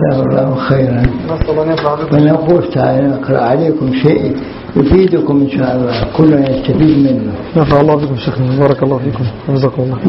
جزاه الله خيرا نسأل الله أن ينفع بكم ونقول تعالى نقرأ عليكم شيء يفيدكم إن شاء الله كلنا يستفيد منه نفع الله بكم شيخنا بارك الله فيكم حفظكم الله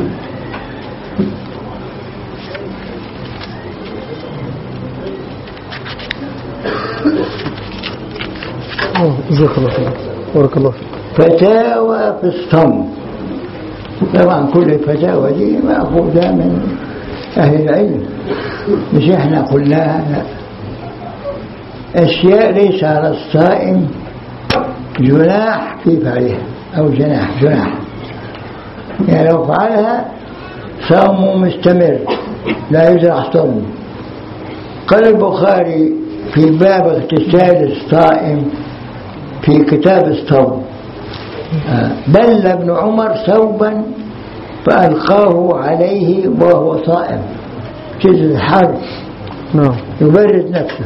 أوه، جزاك الله خير بارك الله فيك فتاوى في الصمت طبعا كل الفتاوى دي مأخوذة من أهل العلم مش احنا قلناها لا أشياء ليس على الصائم جناح في فعلها أو جناح جناح يعني لو فعلها صومه مستمر لا يزرع صومه قال البخاري في باب اغتسال الصائم في كتاب الصوم آه، بل ابن عمر ثوبا فألقاه عليه وهو صائم شدة الحر نعم يبرد نفسه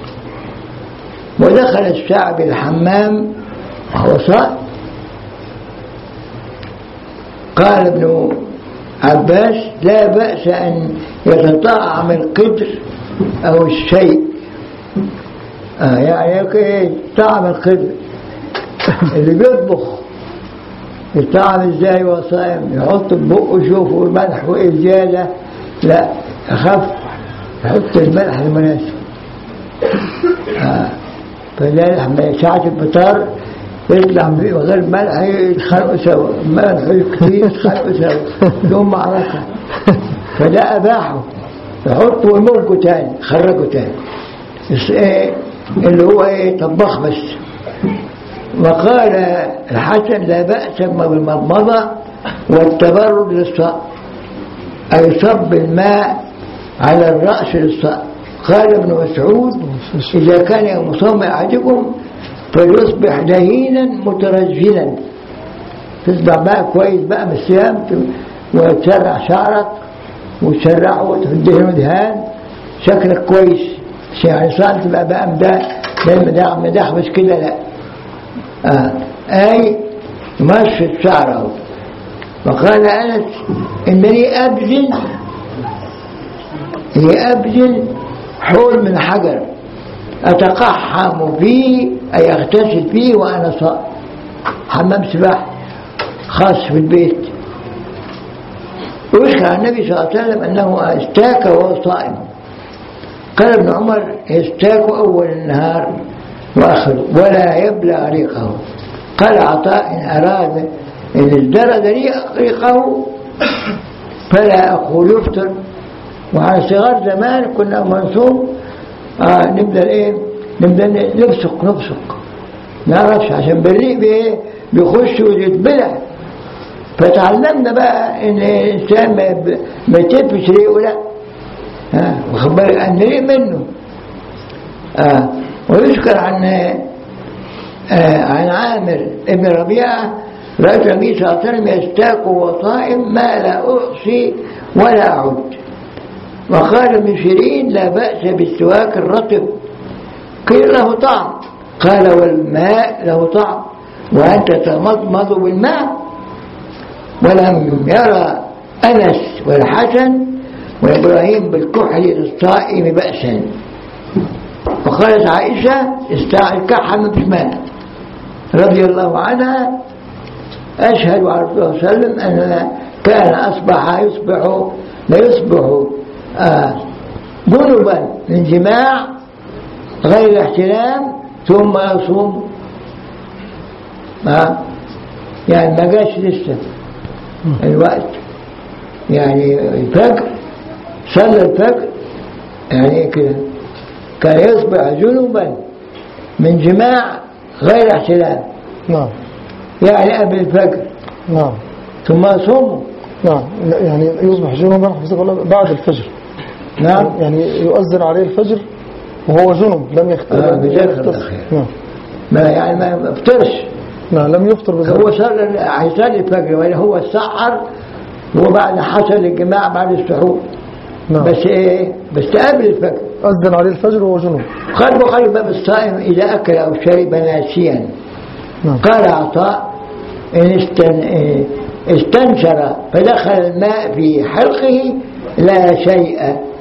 ودخل الشعب الحمام وهو صائم قال ابن عباس لا بأس أن يتطعم القدر أو الشيء آه يعني إيه؟ طعم القدر اللي بيطبخ يطعم ازاي وهو صائم يحط في بقه يشوفه الملح وايه زياده لا اخف يحط الملح المناسب آه. فلذلك لما ساعة الفطار يطلع من غير ملح يتخانقوا سوا ملح كتير يتخانقوا سوا يوم معركة فده أباحه يحطوا ويمرقوا تاني خرجوا تاني بس ايه اللي هو ايه طباخ بس وقال الحسن لا بأس بالمضمضة والتبرد للصائم أي صب الماء على الرأس للصائم قال ابن مسعود إذا كان مصوم أحدكم فليصبح لهينا مترجلا تصبح بقى كويس بقى من الصيام وتسرع شعرك وتسرعه وتدهن دهان شكلك كويس مش يعني صار تبقى بقى مدح مدحبس كده لا آه. أي مشط شعره وقال أنس إنني أبذل هي أبذل حول من حجر أتقحم فيه أي أغتسل فيه وأنا صائم حمام سباحة خاص في البيت ويذكر عن النبي صلى الله عليه وسلم أنه استاك وهو صائم قال ابن عمر يستاك أول النهار وآخره ولا يبلغ ريقه قال عطاء إن أراد إن ازدرد ريقه فلا أقول يفطر وعلى صغار زمان كنا منصوب آه نبدأ إيه نبدأ نبصق نبصق نعرفش عشان بالريق بإيه بيخش ويتبلع فتعلمنا بقى إن الإنسان ما ما يتفش ريقه لا ها واخد بالك أن ريق منه آه ويذكر عن آه عن عامر ابن ربيعة رأيت النبي صلى الله عليه وسلم يستاك وهو صائم ما لا أحصي ولا أعد وقال ابن شيرين لا بأس بالسواك الرطب قيل له طعم قال والماء له طعم وأنت تمضمض بالماء ولم يرى أنس والحسن وإبراهيم بالكحل للصائم بأسا وقالت عائشة استعد كحل في الماء رضي الله عنها أشهد على رسول الله صلى الله عليه وسلم أن كان أصبح يصبح لا يصبح آه جنبا من جماع غير احتلام ثم يصوم آه يعني ما جاش لسه الوقت يعني الفجر صلى الفجر يعني كده كان يصبح جنبا من جماع غير احتلام نعم يعني قبل الفجر نعم ثم يصوم نعم يعني يصبح جنبا حفظك الله بعد الفجر نعم يعني يؤذن عليه الفجر وهو جنب لم يختار آه، بذلك الأخير. نعم ما يعني ما يفطرش نعم لم يفطر بذلك هو صار هيصلي الفجر ولا هو سحر وبعد حصل الجماع بعد السحور نعم بس ايه بس قبل الفجر أذن عليه الفجر وهو جنب قال بخاري باب الصائم اذا اكل او شرب ناسيا نعم قال عطاء ان استن إيه استنشر فدخل الماء في حلقه لا شيء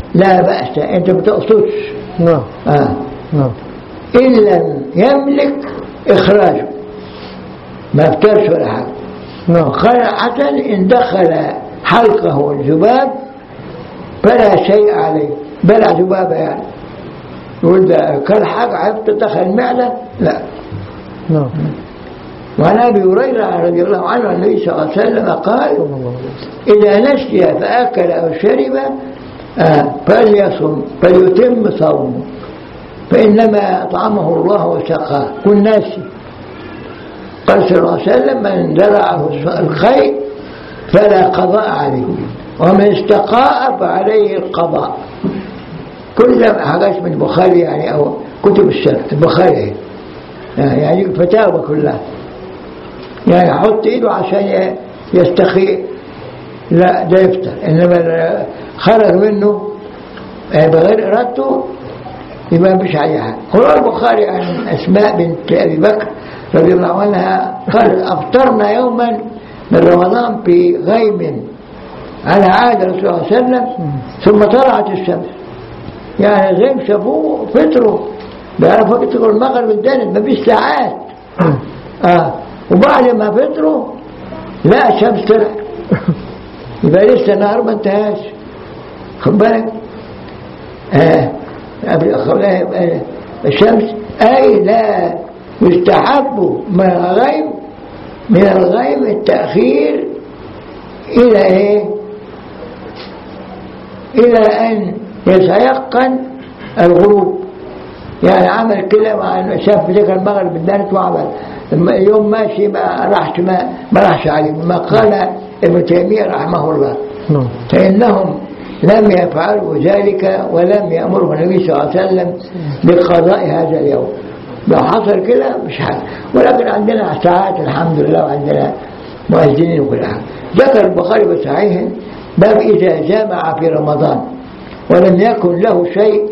لا بأس أنت ما تقصدش نعم آه. نعم إن لم يملك إخراجه ما افترش ولا حاجة نعم خلعة إن دخل حلقه الذباب فلا شيء عليه بلع ذبابة يعني يقول ده كل حاجة عرفت دخل المعدة لا نعم وعن أبي هريرة رضي الله عنه النبي صلى الله عليه وسلم قال صلى الله عليه وسلم إذا نسي فأكل أو شرب آه، فليصم فليتم صومه فإنما أطعمه الله وسقاه كن ناسي قال صلى الله عليه وسلم من زرعه الخير فلا قضاء عليه ومن استقاء فعليه القضاء كل حاجات من البخاري يعني أو كتب السنة البخاري يعني فتاوى كلها يعني يحط ايده عشان يستخي لا ده يفتر انما خرج منه بغير ارادته يبقى مش عليه حاجه قرأ البخاري عن اسماء بنت ابي بكر رضي الله عنها قال افطرنا يوما من رمضان في غيم على عهد الرسول صلى الله عليه وسلم ثم طلعت الشمس يعني غيم شافوه فطروا بيعرفوا يفطروا المغرب الدنيا ما فيش ساعات اه وبعد ما فطروا لا الشمس طلعت يبقى لسه النهار ما انتهاش خد بالك آه. آه. الشمس اي لا يستحب من الغيب من الغيب التأخير إلى إيه؟ إلى أن يتيقن الغروب يعني عمل كده مع شاف ذكر المغرب الدانت وعمل لما يوم ماشي ما راحش ما, ما راحش عليه ما قال ابن تيمية رحمه الله نعم فإنهم لم يفعلوا ذلك ولم يأمره النبي صلى الله عليه وسلم بقضاء هذا اليوم لو حصل كده مش حاجة ولكن عندنا ساعات الحمد لله وعندنا مؤذنين وكل حاجة ذكر البخاري بصحيح باب إذا جامع في رمضان ولم يكن له شيء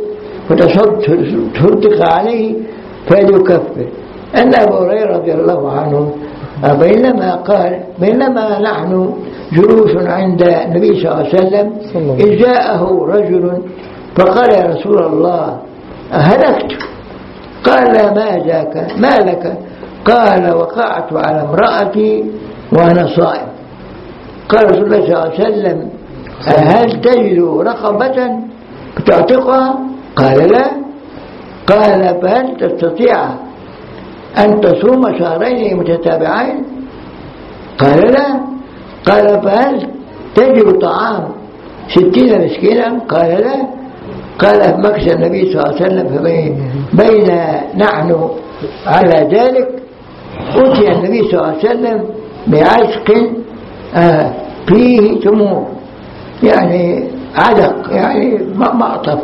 فتصدق عليه فليكفر أن أبو هريرة رضي الله عنه بينما قال بينما نحن جلوس عند النبي صلى الله عليه وسلم صلى الله عليه إذ جاءه رجل فقال يا رسول الله أهلكت قال ما ذاك ما لك قال وقعت على امرأتي وأنا صائم قال رسول الله صلى الله عليه وسلم هل تجد رقبة تعتقها قال لا قال فهل تستطيع أن تصوم شهرين متتابعين قال لا قال فهل تجد طعام ستين مسكينا قال لا قال مكس النبي صلى الله عليه وسلم فبين بين نحن على ذلك أتي النبي صلى الله عليه وسلم بعشق آه فيه تمور يعني عدق يعني مأطف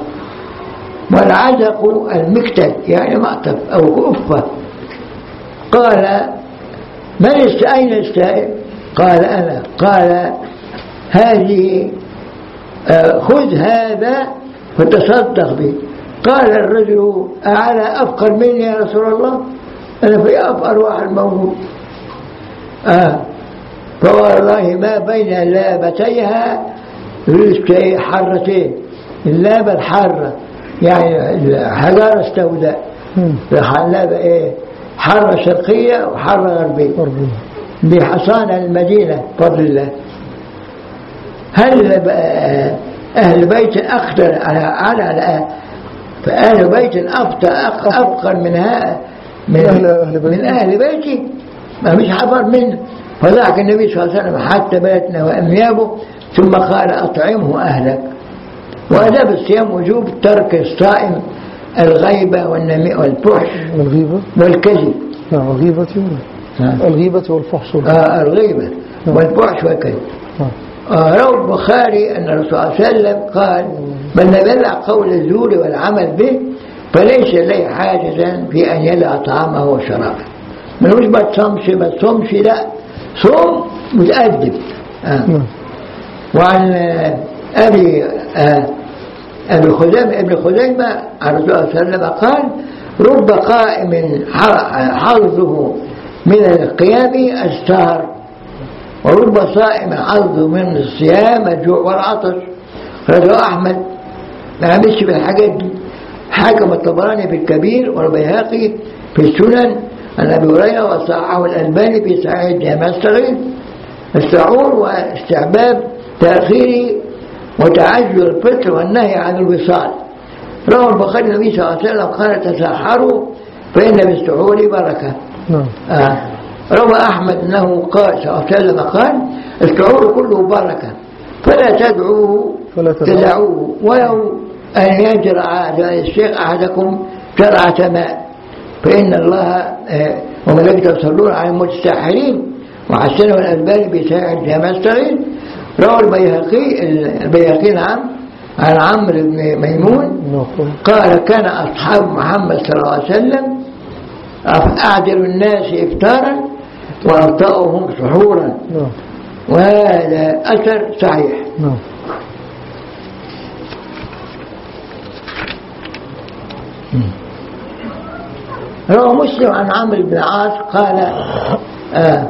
والعدق المكتل يعني مأطف أو كفة قال من است أين السائل قال أنا قال هذه آه خذ هذا فتصدق به قال الرجل أعلى أفقر مني يا رسول الله أنا في أفقر واحد موجود آه فوالله ما بين لابتيها رزق حرتين اللابة الحارة يعني حجارة استوداء اللابة ايه حارة شرقية وحارة غربية ربنا بحصان المدينة بفضل الله هل أهل بيت أقدر على على فأهل بيت أفضل أفقر من ها من أهل- أهل بيت. من أهل بيتي ما مش حفر منه فذاك النبي صلى الله عليه وسلم حتى بيتنا وأنيابه ثم قال أطعمه أهلك وأداب الصيام وجوب ترك الصائم الغيبة والنمي والفحش الغيبة والكذب نعم الغيبة وال- ها. الغيبة والفحش وال- آه الغيبة والفحش والكذب نعم. آه، روى البخاري أن الرسول صلى الله عليه وسلم قال من لم يدع قول الزور والعمل به فليس إليه حاجة في أن يدع طعامه وشرابه ملوش ما تصومش ما تصومش لا صوم متأدب آه. نعم وعن آه، أبي آه، أبي خزيمة ابن خزيمة عن الرسول صلى الله عليه وسلم قال رب قائم ح- حظه من القيام السهر ورب صائم حظه من الصيام الجوع والعطش رواه أحمد ما عملش بالحاجات دي حكم الطبراني في الكبير والبيهقي في السنن عن ابي هريره وصححه الالباني في صحيح الجامع الصغير السعور واستحباب تاخير وتعجل الفطر والنهي عن الوصال روى البخاري النبي صلى الله عليه وسلم قال تسحروا فان بالسحور بركه نعم آه. روى أحمد أنه قال صلى الله عليه وسلم قال الشعور كله بركة فلا تدعوه فلا تدعوه. تدعوه ولو أن يجرع الشيخ أحدكم جرعة ماء فإن الله آه، وملائكته يصلون على المتساحرين وحسنه الألباني بسائر الجامع الصغير روى البيهقي البيهقي نعم عن عمرو بن ميمون نعم قال كان أصحاب محمد صلى الله عليه وسلم أعدل الناس إفطارا وأبطأهم سحورا نعم وهذا أثر صحيح نعم روى مسلم عن عمرو بن العاص قال آه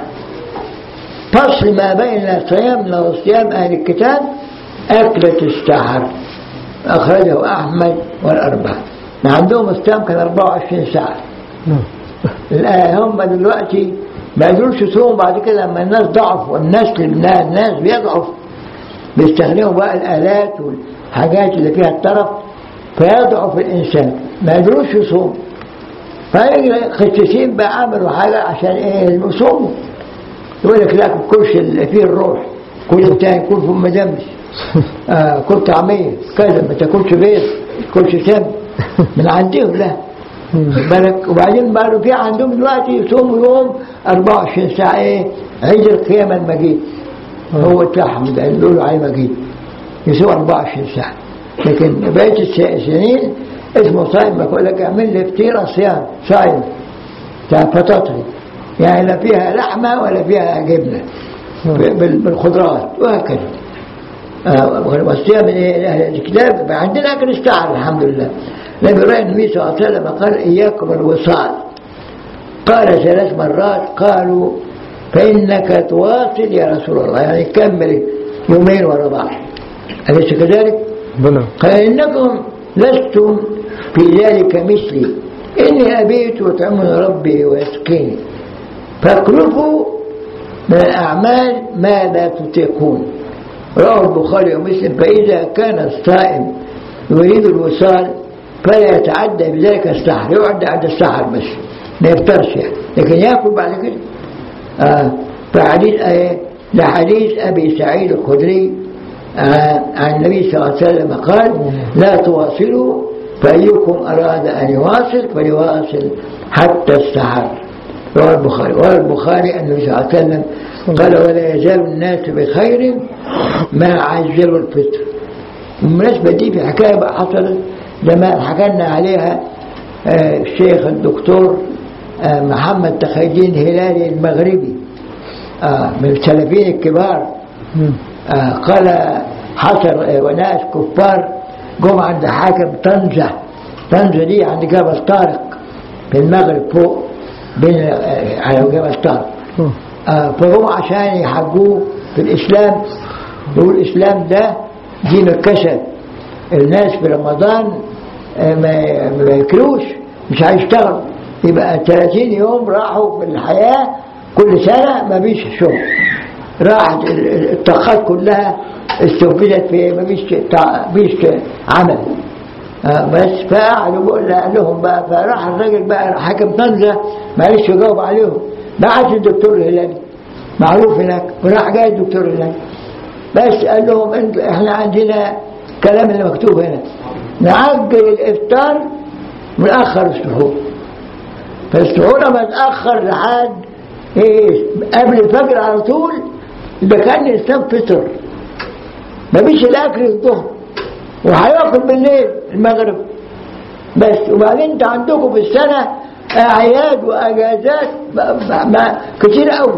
فصل ما بين صيامنا وصيام أهل الكتاب أكلة السحر أخرجه أحمد والأربعة ما عندهم الصيام كان 24 ساعة نعم الآن هم دلوقتي ما يقدروش يصوموا بعد كده لما الناس ضعف والنسل الناس الناس بيضعف بيستخدموا بقى الآلات والحاجات اللي فيها الترف فيضعف الإنسان ما يقدروش يصوموا فالخسيسين بقى عملوا حاجة عشان إيه يصوموا يقول لك لا كلش اللي فيه الروح كل التاني كل فم مدمس آه كل طعمية كذا ما تاكلش بيض ما تاكلش سم من عندهم لا بالك وبعدين بقى في عندهم دلوقتي يصوموا يوم 24 ساعة ايه عيد القيامة المجيد هو التحمد اللي بيقولوا عليه مجيد يصوم 24 ساعة لكن بقية الس- السنين اسمه صايم بقول لك اعمل لي فطيرة صيام صايم بتاع فطاطري يعني لا فيها لحمة ولا فيها جبنة بال- بالخضروات وهكذا آه، والصيام من أهل الكتاب يبقى عندنا أكل استعر الحمد لله لما رأى النبي صلى الله عليه وسلم قال إياكم الوصال قال ثلاث مرات قالوا فإنك تواصل يا رسول الله يعني كمل يومين ورا بعض أليس كذلك؟ بلى قال إنكم لستم في ذلك مثلي إني أبيت وطعمني ربي ويسقيني فاكلفوا من الأعمال ما لا تطيقون رواه البخاري ومسلم فإذا كان الصائم يريد الوصال فلا يتعدى بذلك السحر يعدى عند السحر بس ما يفطرش يعني لكن ياكل بعد كده آه فحديث آه لحديث أبي سعيد الخدري آه عن النبي صلى الله عليه وسلم قال لا تواصلوا فأيكم أراد أن يواصل فليواصل حتى السحر رواه البخاري رواه البخاري أن النبي صلى الله عليه وسلم قال ولا يزال الناس بخير ما عجلوا الفطر بالمناسبة دي في حكاية بقى حصلت لما حكى لنا عليها آه، الشيخ الدكتور آه، محمد تخي الدين هلالي المغربي آه، من السلفيين الكبار آه، قال حصل آه، وناس كفار جم عند حاكم طنجة طنجة دي عند جبل طارق في المغرب فوق بين آه، على جبل طارق آه، فهو عشان يحجوه في الإسلام يقول الإسلام ده دين الكسل الناس في رمضان آه، ما ما ياكلوش مش هيشتغلوا يبقى 30 يوم راحوا في الحياة كل سنة ما فيش شغل راحت ال- ال- الطاقات كلها استنفذت في ما فيش تع- فيش عمل آه، بس فقعدوا بقول قال لهم بقى فراح الراجل بقى حاكم طنجة معلش يجاوب عليهم بعت الدكتور الهلالي معروف هناك وراح جاي الدكتور الهلالي بس قال لهم انت احنا عندنا كلام اللي مكتوب هنا نعجل الافطار ونأخر السحور فالسحور لما اتأخر لحد ايه قبل الفجر على طول ده كان الانسان فطر مفيش الاكل الظهر وهياكل بالليل المغرب بس وبعدين انت عندكم في السنه اعياد واجازات ما- ما- ما- كتير قوي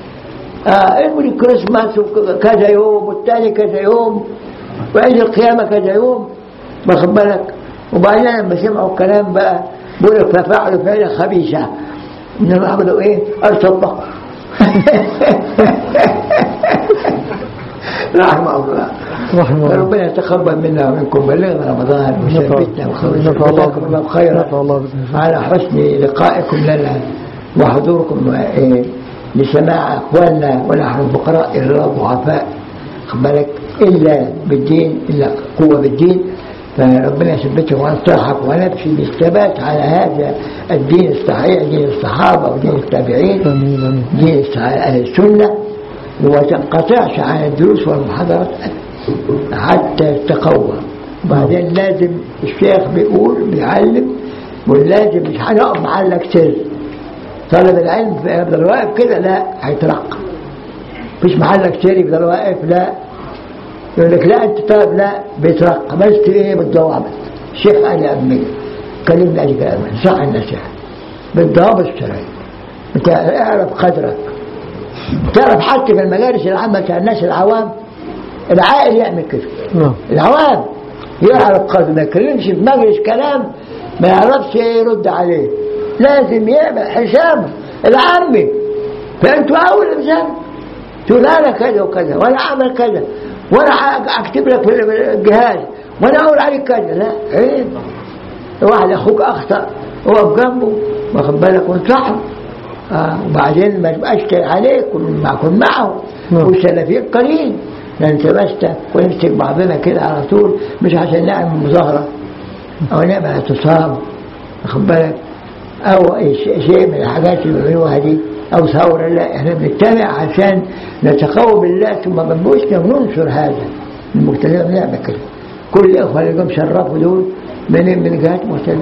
آه يقول الكريسماس وك- كذا يوم والتاني كذا يوم وعيد القيامة كذا يوم واخد بالك وبعدين لما سمعوا الكلام بقى بيقول لك ففعلوا فعلا خبيثة انهم عملوا ايه؟ ارتبطوا رحمه الله رحمه الله. ربنا يتقبل منا ومنكم بلغنا رمضان وثبتنا وخرجنا نفع الله جزاكم الله خيرا نفع الله بكم. على حسن لقائكم لنا وحضوركم إيه، لسماع أقوالنا ونحن فقراء إلى الله ضعفاء خد بالك إلا بالدين إلا قوة بالدين فربنا يثبتهم ونصحك ونمشي بالثبات على هذا الدين الصحيح دين الصحابة ودين التابعين آمين آمين دين أهل السنة وما تنقطعش عن الدروس والمحاضرات حتى تقوى وبعدين لازم الشيخ بيقول بيعلم ولازم مش هنقف معلق سر طالب العلم يفضل واقف كده لا هيترقى مفيش محلك سر يفضل واقف لا يقول لك لا انت طالب لا بيترقى بس ايه بالضوابط الشيخ قال لي أمي كلمني قال لي كلام صح النصيحة بالضوابط الشرعية انت اعرف قدرك تعرف حتى في المجالس العامة بتاع الناس العوام العاقل يعمل كده نعم العوام يعرف قدر ما يتكلمش في مجلس كلام ما يعرفش يرد عليه لازم يعمل حسابه العامي فانتوا اول انسان تقول انا كذا وكذا وانا اعمل كذا وانا اكتب لك في الجهاز وانا اقول عليك كذا لا عيب واحد اخوك اخطا وقف جنبه واخد بالك وانصحه آه وبعدين ما تبقاش عليك كن مع كن معه نعم. والسلفيين قليل لان تمسك ونمسك بعضنا كده على طول مش عشان نعمل مظاهره او نعمل اعتصام واخد بالك او أي شيء شيء من الحاجات اللي بيعملوها دي او ثوره لا احنا بنجتمع عشان نتقوى بالله ثم بنبوسنا وننشر هذا المجتمع بنعمل كده كل الاخوه اللي جم شرفوا دول من من جهات مختلفه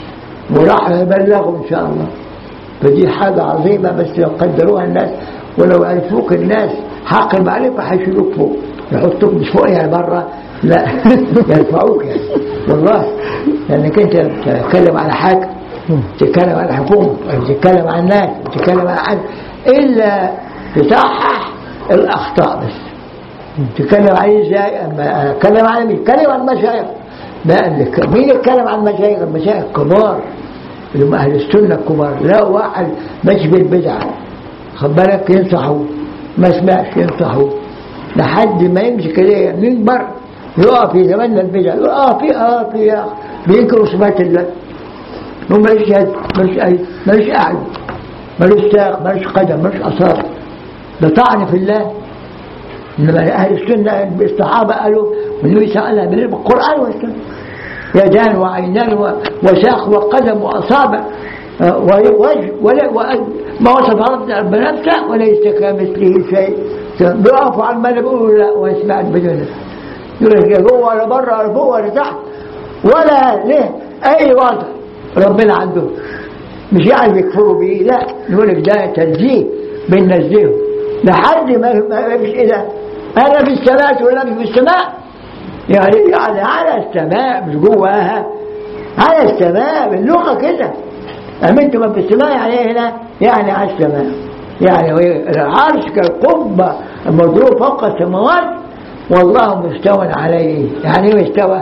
وراح يبلغوا ان شاء الله فدي حاجة عظيمة بس لو قدروها الناس ولو عرفوك الناس حق المعرفة هيشيلوك فوق يحطوك مش فوق يعني برا لا يرفعوك يعني والله لأنك أنت تتكلم على حاجة تتكلم على الحكومة تتكلم عن الناس تتكلم على حاجة إلا تصحح الأخطاء بس تتكلم عليه ازاي اما اتكلم عن مين اتكلم عن المشايخ لا اللي- مين يتكلم عن المشايخ المشايخ الكبار اللي هم اهل السنه الكبار لا واحد ماشي بالبدعه خد بالك ينصحوا ما سمعش ينصحوا لحد ما يمسك ايديه منبر يقف يتمنى البدع يقول اه في اه في يا أخي. بينكروا صفات الله هو مالوش يد مالوش ايد مالوش قعد مالوش ساق مالوش قدم مالوش اصابع ده طعن في الله انما اهل السنه الصحابه قالوا والنبي صلى الله عليه وسلم بالقران والسنه يدان وعينان و- وساق وقدم واصابع آه، ووجه ولا وأ- ما وصف ربنا بنفسه وليس كمثله شيء بيقفوا على المال بيقولوا لا ويسمع بدون يقول لك يا جوه ولا بره ولا فوق ولا تحت ولا له اي وضع ربنا عنده مش يعني يكفروا بيه لا نقول لك ده تنزيه بننزهه لحد ما ما مش ايه انا في السماء ولا مش في السماء يعني يعني على السماء مش جواها على السماء باللغه كده امنت من في السماء يعني ايه هنا يعني على السماء يعني هو العرش كالقبه المضروب فوق السماوات والله مستوى عليه يعني ايه مستوى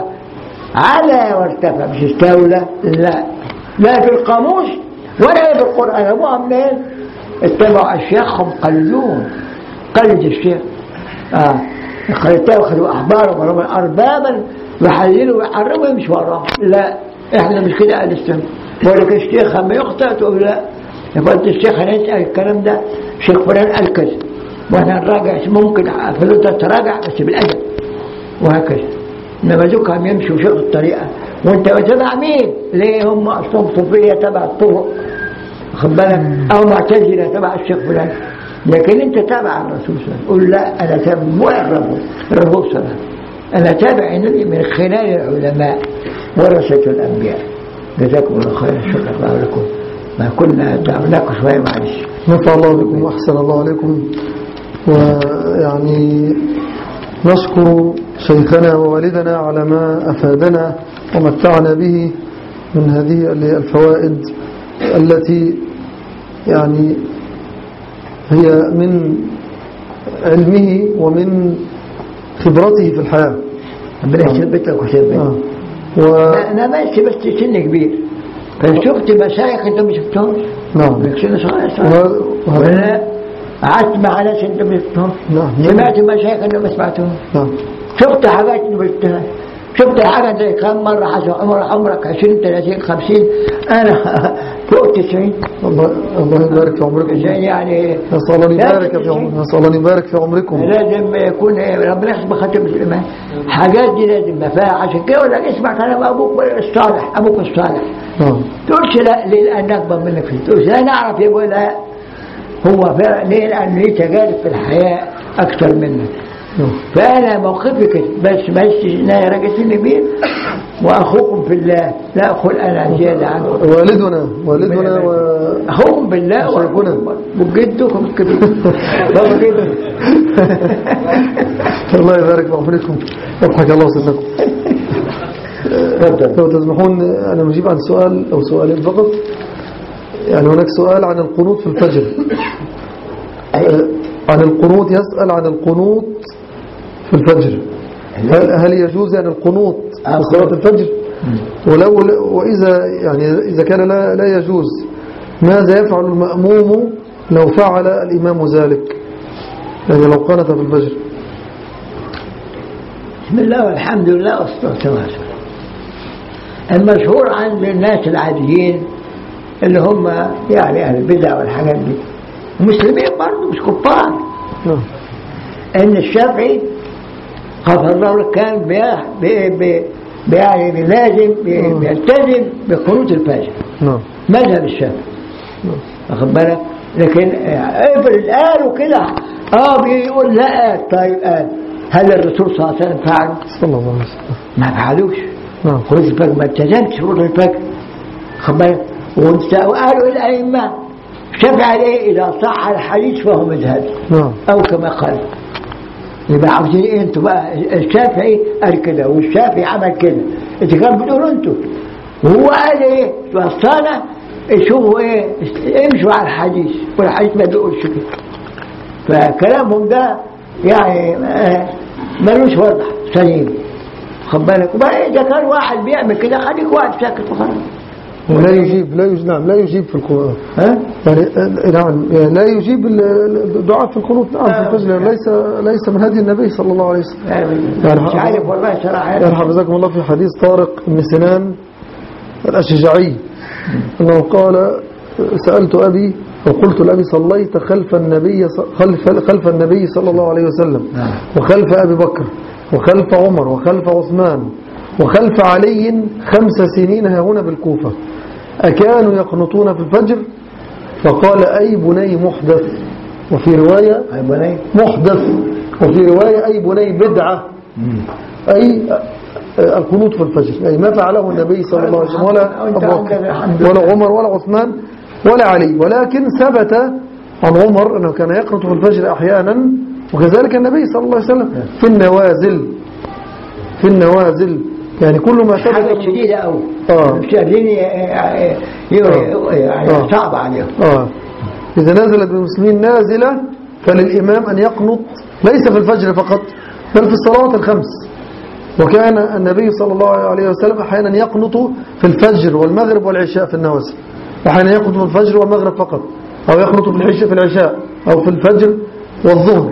على وارتفع مش استولى لا لا في القاموس ولا في القرآن أبوها منين اتبعوا أشياخهم قلدون قلد الشيخ آه اتخذوا أحبارهم وربا أربابا يحللوا ويحرموا يمشي وراهم لا احنا مش كده أهل السنة ولك الشيخ لما يخطئ تقول لا يفضل الشيخ هنسأل الكلام ده شيخ فلان قال كذا واحنا نراجع ممكن فلوسها تراجع بس بالأدب وهكذا انما ذوقهم يمشوا شغل الطريقه وانت تبع مين؟ ليه هم اصلهم صوفيه تبع الطرق واخد بالك او معتزله تبع الشيخ فلان لكن انت تابع الرسول صلى الله عليه وسلم قول لا انا تابع مو الرسول الرسول صلى الله عليه وسلم انا تابع النبي من خلال العلماء ورثه الانبياء جزاكم الله خيرا شكرا الله لكم ما كنا تعبناكم شويه معلش نفع الله بكم وأحسن الله عليكم ويعني نشكر شيخنا ووالدنا على ما أفادنا ومتعنا به من هذه الفوائد التي يعني هي من علمه ومن خبرته في الحياة ربنا يثبت لك ويثبت آه. و... انا ماشي بس سن كبير فشفت مشايخ انت ما شفتهمش نعم سن صغير وه- صغير وهذا- ولا قعدت مع ناس انت ما شفتهمش نعم سمعت مشايخ انت ما سمعتهم نعم شفت حاجات ما شفتهاش شفت حاجة زي كم مرة حسب عمر عمرك 20 30 50 أنا فوق 90 الله الله يبارك في عمركم زي يعني نسأل الله يبارك في لازم- عمركم نسأل الله يبارك في عمركم لازم يكون ربنا يحسب خاتم الإيمان حاجات دي لازم ما فيها عشان كده يقول لك اسمع كلام أبوك الصالح أبوك الصالح نعم تقولش لا ليه لأن أكبر منك فيه تقولش لا نعرف يقول لا هو فعلا ليه لأن ليه تجارب في الحياة أكثر منك نعم فأنا موقفي كده بس بس أنا راجل سن كبير وأخوكم في الله لا أقول أنا زيادة عنكم والدنا والدنا و... أخوكم بالله وشيخنا. وجدكم الكبير بابا جدي الله يبارك في عمركم يضحك الله سنكم اتفضل لو تسمحون أنا نجيب عن سؤال أو سؤالين فقط يعني هناك سؤال عن القنوت في الفجر آه، عن القنوت يسأل عن القنوت في الفجر هل, هل يجوز يعني القنوت في صلاة الفجر ولو وإذا يعني إذا كان لا, لا يجوز ماذا يفعل المأموم لو فعل الإمام ذلك يعني لو قنت في الفجر بسم الله والحمد لله والصلاة والسلام المشهور عند الناس العاديين اللي هم يعني أهل البدع والحاجات دي مسلمين برضه مش كفار نعم ان الشافعي غفر الله له كان بي- بي- بي- بي- يعني لازم بي- بيلتزم بقنوت الفجر نعم مذهب الشافعي واخد بالك لكن آه، افرض قالوا كده اه بيقول لا قال طيب قال هل الرسول صلى الله عليه وسلم فعل؟ صلى الله عليه وسلم ما فعلوش نعم قنوت الفجر ما التزمش شروط الفجر واخد بالك وانت- وقالوا الائمه الشافعي عليه اذا صح الحديث فهو مذهبي نعم أو كما قال يبقى عاوزين إيه انتوا بقى الشافعي قال كده والشافعي عمل كده انت كان بتقولوا انتوا وهو قال ايه وصانا شوفوا ايه امشوا على الحديث والحديث ما بيقولش كده فكلامهم ده يعني آه، ملوش وضع سليم خد بالك وبقى اذا كان واحد بيعمل كده خليك واحد ساكت وخلاص ولا يجيب لا يجيب نعم لا يجيب في القرآن ها يعني آه، نعم يعني لا يجيب ال- ال- الدعاء في القنوت نعم في الفجر يعني ليس ليس من هدي النبي صلى الله عليه وسلم يعني مش عارف والله صراحه يعني حفظكم الله في حديث طارق بن سنان الأشجعي أنه قال سألت أبي أو قلت لأبي صليت خلف النبي ص- خلف خلف النبي صلى الله عليه وسلم نعم. وخلف أبي بكر وخلف عمر وخلف عثمان وخلف علي خمس سنين ها هنا بالكوفة أكانوا يقنطون في الفجر فقال أي بني محدث وفي رواية يا بني محدث وفي رواية أي بني بدعة أي القنوط في الفجر أي ما فعله النبي صلى الله عليه وسلم ولا وأنت أبو عندك الحمد بكر لله. ولا عمر ولا عثمان ولا علي ولكن ثبت عن عمر أنه كان يقنط في الفجر أحيانا وكذلك النبي صلى الله عليه وسلم في النوازل في النوازل يعني كل ما ثبت حاجة من- شديدة أوي آه. مش قادرين ي- ي- ي- يعني آه. صعب عليهم آه. إذا نزلت بالمسلمين نازلة فللإمام أن يقنط ليس في الفجر فقط بل في الصلوات الخمس وكان النبي صلى الله عليه وسلم أحيانا يقنط في الفجر والمغرب والعشاء في النوازل أحيانا يقنط في الفجر والمغرب فقط أو يقنط في العشاء في العشاء أو في الفجر والظهر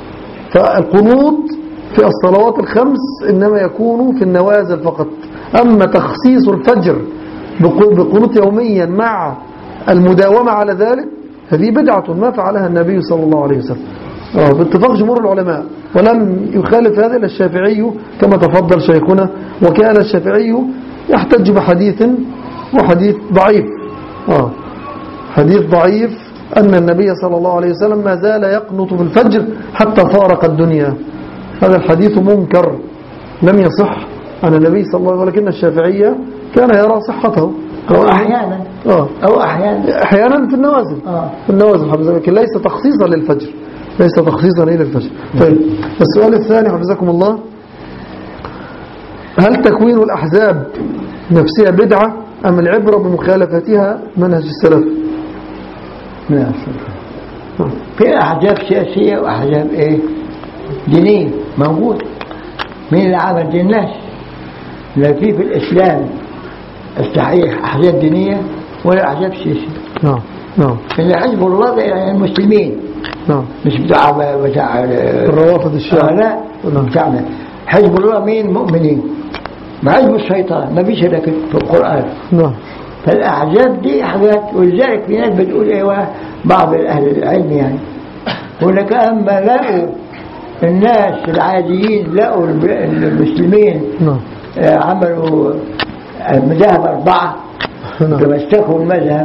فالقنوط في الصلوات الخمس إنما يكون في النوازل فقط أما تخصيص الفجر بق- بقنوط يوميا مع المداومة على ذلك هذه بدعة ما فعلها النبي صلى الله عليه وسلم آه، باتفاق جمهور العلماء ولم يخالف هذا إلا الشافعي كما تفضل شيخنا وكان الشافعي يحتج بحديث وحديث ضعيف آه حديث ضعيف أن النبي صلى الله عليه وسلم ما زال يقنط في الفجر حتى فارق الدنيا هذا الحديث منكر لم يصح عن النبي صلى الله عليه وسلم ولكن الشافعية كان يرى صحته أو أحيانا آه. أو أحيانا أحيانا في النوازل آه. في النوازل حفظكم لكن ليس تخصيصا للفجر ليس تخصيصا إلى الفجر طيب السؤال الثاني حفظكم الله هل تكوين الأحزاب نفسها بدعة أم العبرة بمخالفتها منهج السلف نعم. في أحزاب سياسية وأحزاب إيه دينية موجود مين اللي عمل دين الناس لا في في الإسلام الصحيح أحزاب دينية ولا أحزاب سياسية نعم نعم اللي حزب الله ده يعني المسلمين نعم مش بتاع بتاع الروافض الشيعة. آه لا نعم. بتاعنا حزب الله مين مؤمنين مع حزب الشيطان ما فيش هذا في القرآن نعم فالأحزاب دي حاجات ولذلك في ناس بتقول ايوه بعض أهل العلم يعني هناك أما لقوا الناس العاديين لقوا الب- المسلمين نعم آه، عملوا مذاهب أربعة نعم تمسكوا المذهب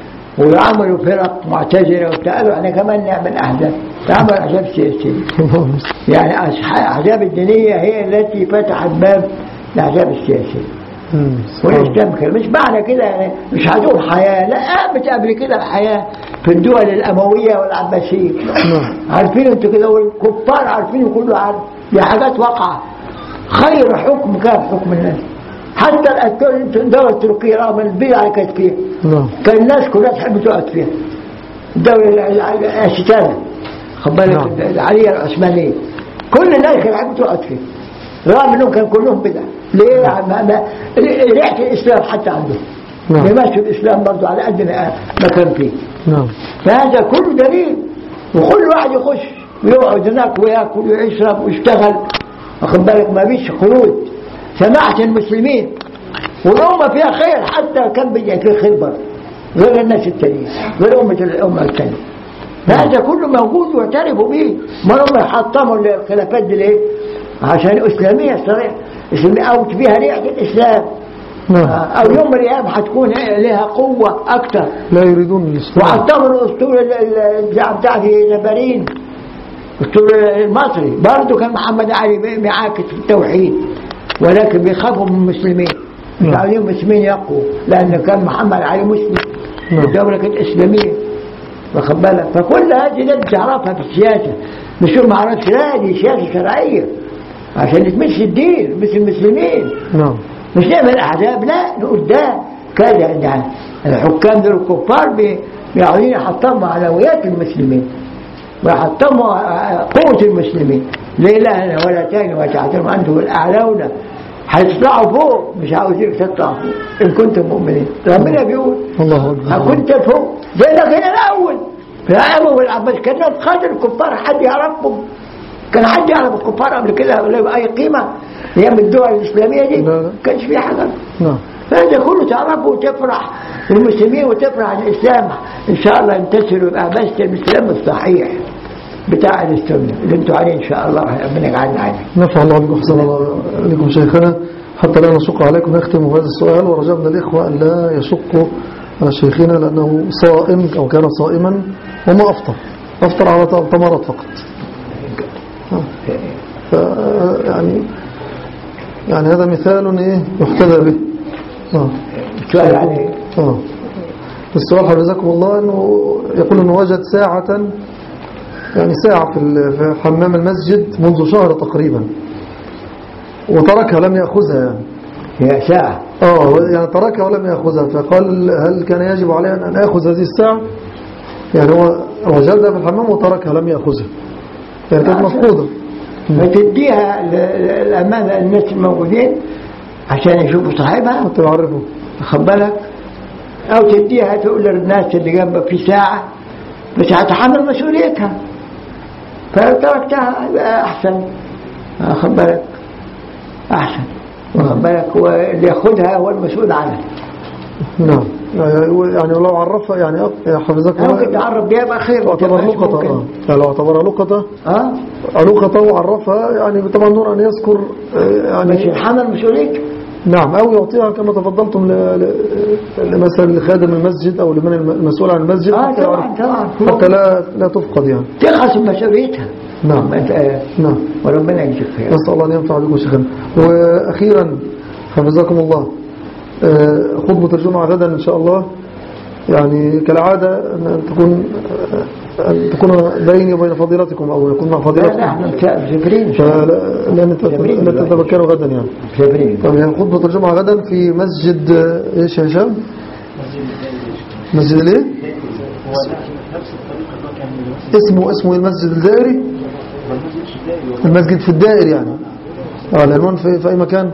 وعملوا فرق معتزلة وتقالوا احنا كمان نعمل أحزاب تعمل أحزاب سياسية الله المستعان. يعني أصح- الأحزاب الدينية هي التي فتحت باب الأحزاب السياسية مم. سبحان الله. والإسلام كده مش معنى كده يعني مش هتقول حياة لا قامت قبل كده الحياة في الدول الأموية والعباسية نعم عارفين انتوا كده والكفار عارفين كله عارف دي حاجات واقعة خير حكم كان حكم الناس حتى الأت- الدولة التركية رغم البدع اللي كانت فيها نعم كان الناس كلها تحب تقعد فيها الدولة ال- ال- الأستانة خد بالك نعم. العلية العثمانية كل الناس كانت تحب تقعد فيها رغم انهم كانوا كلهم بدع ليه ما ما ريحة الإسلام حتى عندهم نعم. يمشوا الإسلام برضه على قد ما ما كان فيه نعم فهذا كله دليل وكل واحد يخش ويقعد هناك وياكل ويشرب ويشتغل واخد بالك ما فيش خروج سماحة المسلمين والأمة فيها خير حتى كان بيجي في خير برضه غير الناس التانيين غير أمة الأمة التانية هذا كله موجود واعترفوا به ما هم حطموا الخلافات دي ليه؟ عشان إسلامية صريح إسلامية أو فيها ريحة الإسلام نعم أو يوم من الأيام هتكون لها قوة أكثر لا يريدون الإسلام وحطموا الاسطول ال- ال- بتاع بتاع في نبرين الاسطول المصري برضه كان محمد علي بي- بيعاكس في التوحيد ولكن بيخافوا من المسلمين مش نعم. عاوزين المسلمين يقوا لان كان محمد علي مسلم نعم. الدوله كانت اسلاميه واخد بالك فكل هذه لازم تعرفها في السياسه مش يقول ما عرفش لا دي سياسه شرعيه عشان تمشي الدين مثل المسلمين نعم مش نعمل احزاب لا نقول ده كذا يعني الحكام دول الكفار بي- بيعاوزين يحطموا معنويات المسلمين ويحطموا قوة المسلمين ليه لا أنا ولا تاني وتعتم أنتم الأعلون هتطلعوا فوق مش عاوزين تطلعوا فوق إن كنتم مؤمنين ربنا بيقول الله أكبر كنت فوق زي لك هنا الأول في الأمم والعباس كانوا قادر الكفار حد يعرفهم كان حد يعرف الكفار قبل كده ولا يبقى أي قيمة أيام الدول الإسلامية دي لا، لا. كانش في حاجة نعم فهذا كله تعرفه وتفرح المسلمين وتفرح الإسلام إن شاء الله ينتصروا يبقى بس الإسلام الصحيح بتاع السنة اللي انتوا عليه إن شاء الله ربنا يجعلنا عليه نفع الله بكم حسن الله عليكم شيخنا حتى لا نشق عليكم نختم بهذا السؤال ورجاء من الإخوة أن لا يشقوا على شيخنا لأنه صائم أو كان صائما وما أفطر أفطر على تمرات فقط ف يعني يعني هذا مثال إيه يحتذى به آه. السؤال عليه آه. السؤال حفظكم الله أنه يقول أنه وجد ساعة يعني ساعة في ال- في حمام المسجد منذ شهر تقريبا وتركها لم يأخذها يعني هي ساعة اه يعني تركها ولم يأخذها فقال هل كان يجب علي أن أخذ هذه الساعة يعني هو وجدها في الحمام وتركها لم يأخذها يعني كانت مفقودة فتديها ل- ل- الأمانة الناس الموجودين عشان يشوفوا صاحبها حتى يعرفوا خد بالك أو تديها تقول للناس اللي جنبك في ساعة بس هتحمل مسؤوليتها فلو تركتها يبقى أحسن خد بالك أحسن واخد بالك هو اللي ياخدها هو المسؤول عنها نعم يعني لو عرفها يعني أق- حفظك ممكن الله تعرف بيها يبقى خير اعتبر وتبقى لقطة ممكن. آه. يعني لو اعتبرها لقطة اه لقطة وعرفها يعني طبعا نور أن يذكر آه، بس يعني يتحمل مسؤوليته نعم أو يعطيها كما تفضلتم ل- ل- مثلا لخادم المسجد أو لمن الم- المسؤول عن المسجد اه حتى طبعا يعرف طبعا حتى لا لا تفقد يعني تخلص من مسؤوليتها نعم ما انت- آه، نعم وربنا يجزيك خير نسأل الله أن ينفع بكم شيخنا وأخيرا حفظكم الله آه، خطبة الجمعة غدا إن شاء الله يعني كالعادة أن تكون أن تكون بيني وبين فضيلتكم أو يكون مع لا لا فضيلتكم احنا مسافرين إن شاء الله. فلا لا نت- جميل. لا تتذكروا غدا يعني مسافرين طب يعني خطبة الجمعة غدا في مسجد آه، ايش يا هشام؟ مسجد الايه؟ هو نفس الطريقة اللي هو كان المسجد اسمه اسمه إيه المسجد الدائري المسجد الشدائي هو المسجد في الدائر يعني اه العنوان في, في اي مكان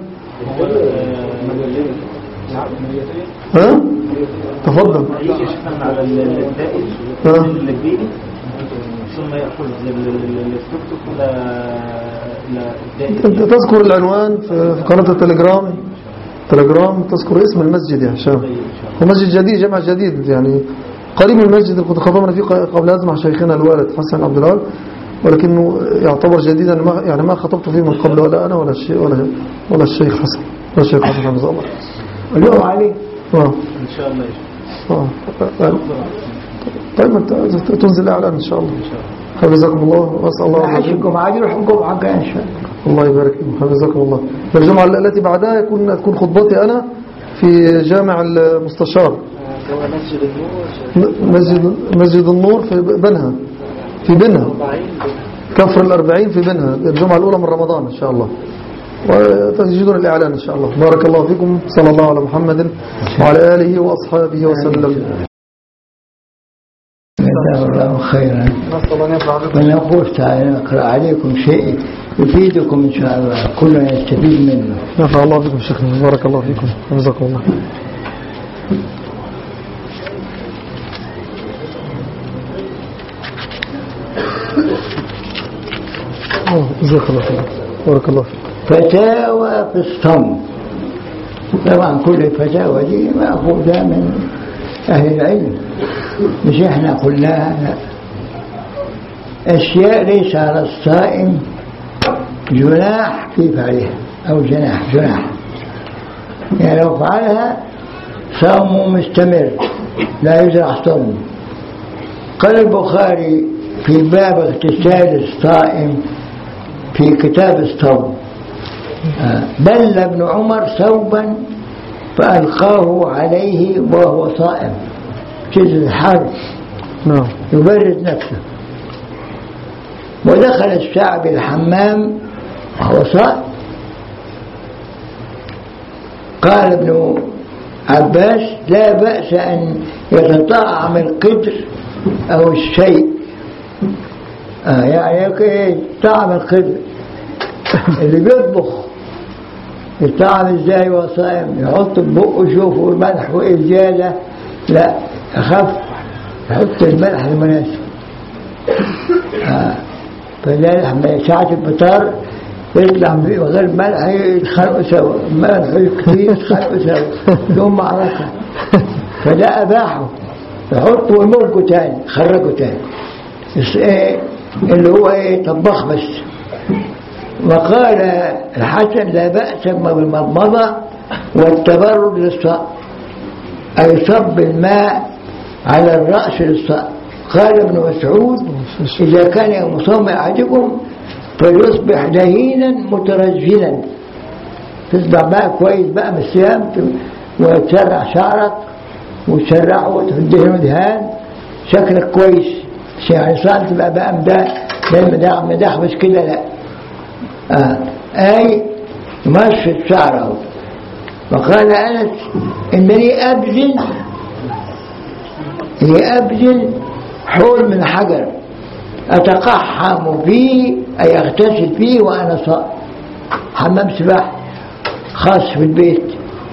ها تفضل هيجي شكرا على الدائري اه الكبيري ثم يأكل للتوك ولا لا انت تذكر العنوان في في قناة التليجرام تليجرام تذكر اسم المسجد يا هشام هو مسجد جديد جامع جديد يعني قريب من المسجد اللي كنت خطبنا فيه قبل هذا مع شيخنا الوالد حسن عبد الوهاب ولكنه يعتبر جديدا ما يعني ما خطبت فيه من قبل ولا انا ولا الشيخ ولا ولا الشيخ حسن ولا الشيخ حسن حفظه الله له عليه اه إن شاء الله يا شيخ. اه طيب انت تنزل اعلان ان شاء الله حفظكم الله واسال الله حج العظيم الجمعة دي روح الجمعة الجاية إن شاء الله الله يبارك فيكم حفظكم الله الجمعة التي بعدها يكون تكون خطبتي أنا في جامع المستشار هو مسجد النور م- مسجد مسجد النور في بنها في بنها كفر الأربعين في بنها الجمعة الأولى من رمضان إن شاء الله وتجدون الإعلان إن شاء الله بارك الله فيكم صلى الله على محمد وعلى آله وأصحابه وسلم جزاه الله خيرا نسأل الله أن ينفع بكم ونقول تعالى نقرأ عليكم شيء يفيدكم إن شاء الله كلنا يستفيد منه نفع الله بكم شيخنا بارك الله فيكم حفظكم الله أوه، جزاك الله خير بارك الله فيك فتاوى في الصمت طبعا كل الفتاوى دي مأخوذة من أهل العلم مش احنا قلناها لا أشياء ليس على الصائم جناح في فعلها أو جناح جناح يعني لو فعلها صومه مستمر لا يزرع صومه قال البخاري في باب اغتسال الصائم في كتاب الصوم آه، بل ابن عمر ثوبا فألقاه عليه وهو صائم شدة الحر نعم يبرد نفسه ودخل الشعب الحمام وهو صائم قال ابن عباس لا بأس أن يتطعم القدر أو الشيء آه يعني إيه طعم القدر اللي بيطبخ يطعم ازاي وهو صائم يحط في بقه يشوفوا الملح وايه زياده لا اخف يحط الملح المناسب آه. فلذلك لما ساعة الفطار يطلع من غير ملح يتخانقوا سوا ملح كتير يتخانقوا سوا يوم معركة فده أباحه يحطوا ويمرقوا تاني خرجوا تاني بس ايه اللي هو ايه طباخ بس وقال الحسن لا بأس بالمضمضة والتبرد للصائم أي صب الماء على الرأس للصائم قال ابن مسعود إذا كان يوم صوم أحدكم فليصبح دهينا مترجلا تصبح بقى كويس بقى من الصيام وتسرع شعرك وتسرعه وتدهن دهان شكلك كويس يعني صار تبقى بقى مداح مداح بس كده لا آه. أي مشط شعره وقال أنس إنني أبذل إني أبذل حول من حجر أتقحم فيه أي أغتسل فيه وأنا صائم حمام سباحة خاص في البيت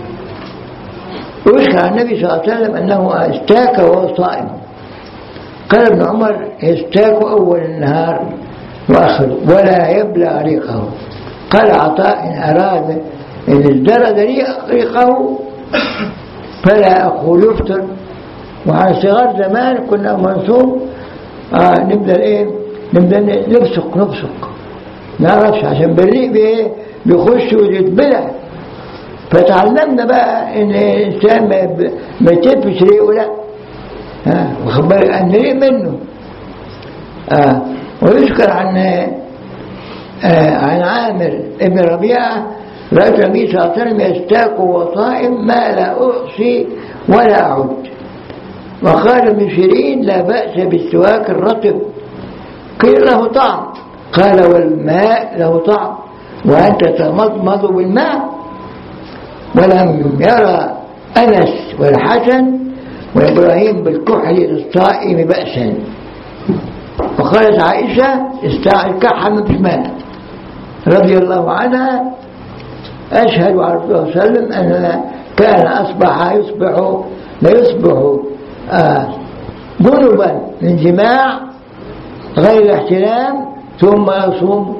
ويذكر عن النبي صلى الله عليه وسلم أنه استاك وهو صائم قال ابن عمر يستاك أول النهار وآخره ولا يبلغ ريقه قال عطاء إن أراد إن ازدرد ريقه فلا أقول يفطر وعلى صغار زمان كنا منصوب آه نبدأ إيه نبدأ نبصق نبصق نعرفش عشان بالريق بإيه بيخش ويتبلع فتعلمنا بقى إن الإنسان ما ما يتفش ريقه لا ها واخد بالك أن ريق منه آه ويذكر عن آه عن عامر ابن ربيعة رأيت النبي صلى الله عليه وسلم يستاك وصائم ما لا أحصي ولا أعد وقال ابن شيرين لا بأس بالسواك الرطب قيل له طعم قال والماء له طعم وأنت تمضمض بالماء ولم يرى أنس والحسن وإبراهيم بالكحل للصائم بأسا وقالت عائشة استعد كحل من بشمال رضي الله عنها أشهد على رسول الله صلى الله عليه وسلم أن كان أصبح يصبح لا يصبح آه جنبا من جماع غير احتلام ثم يصوم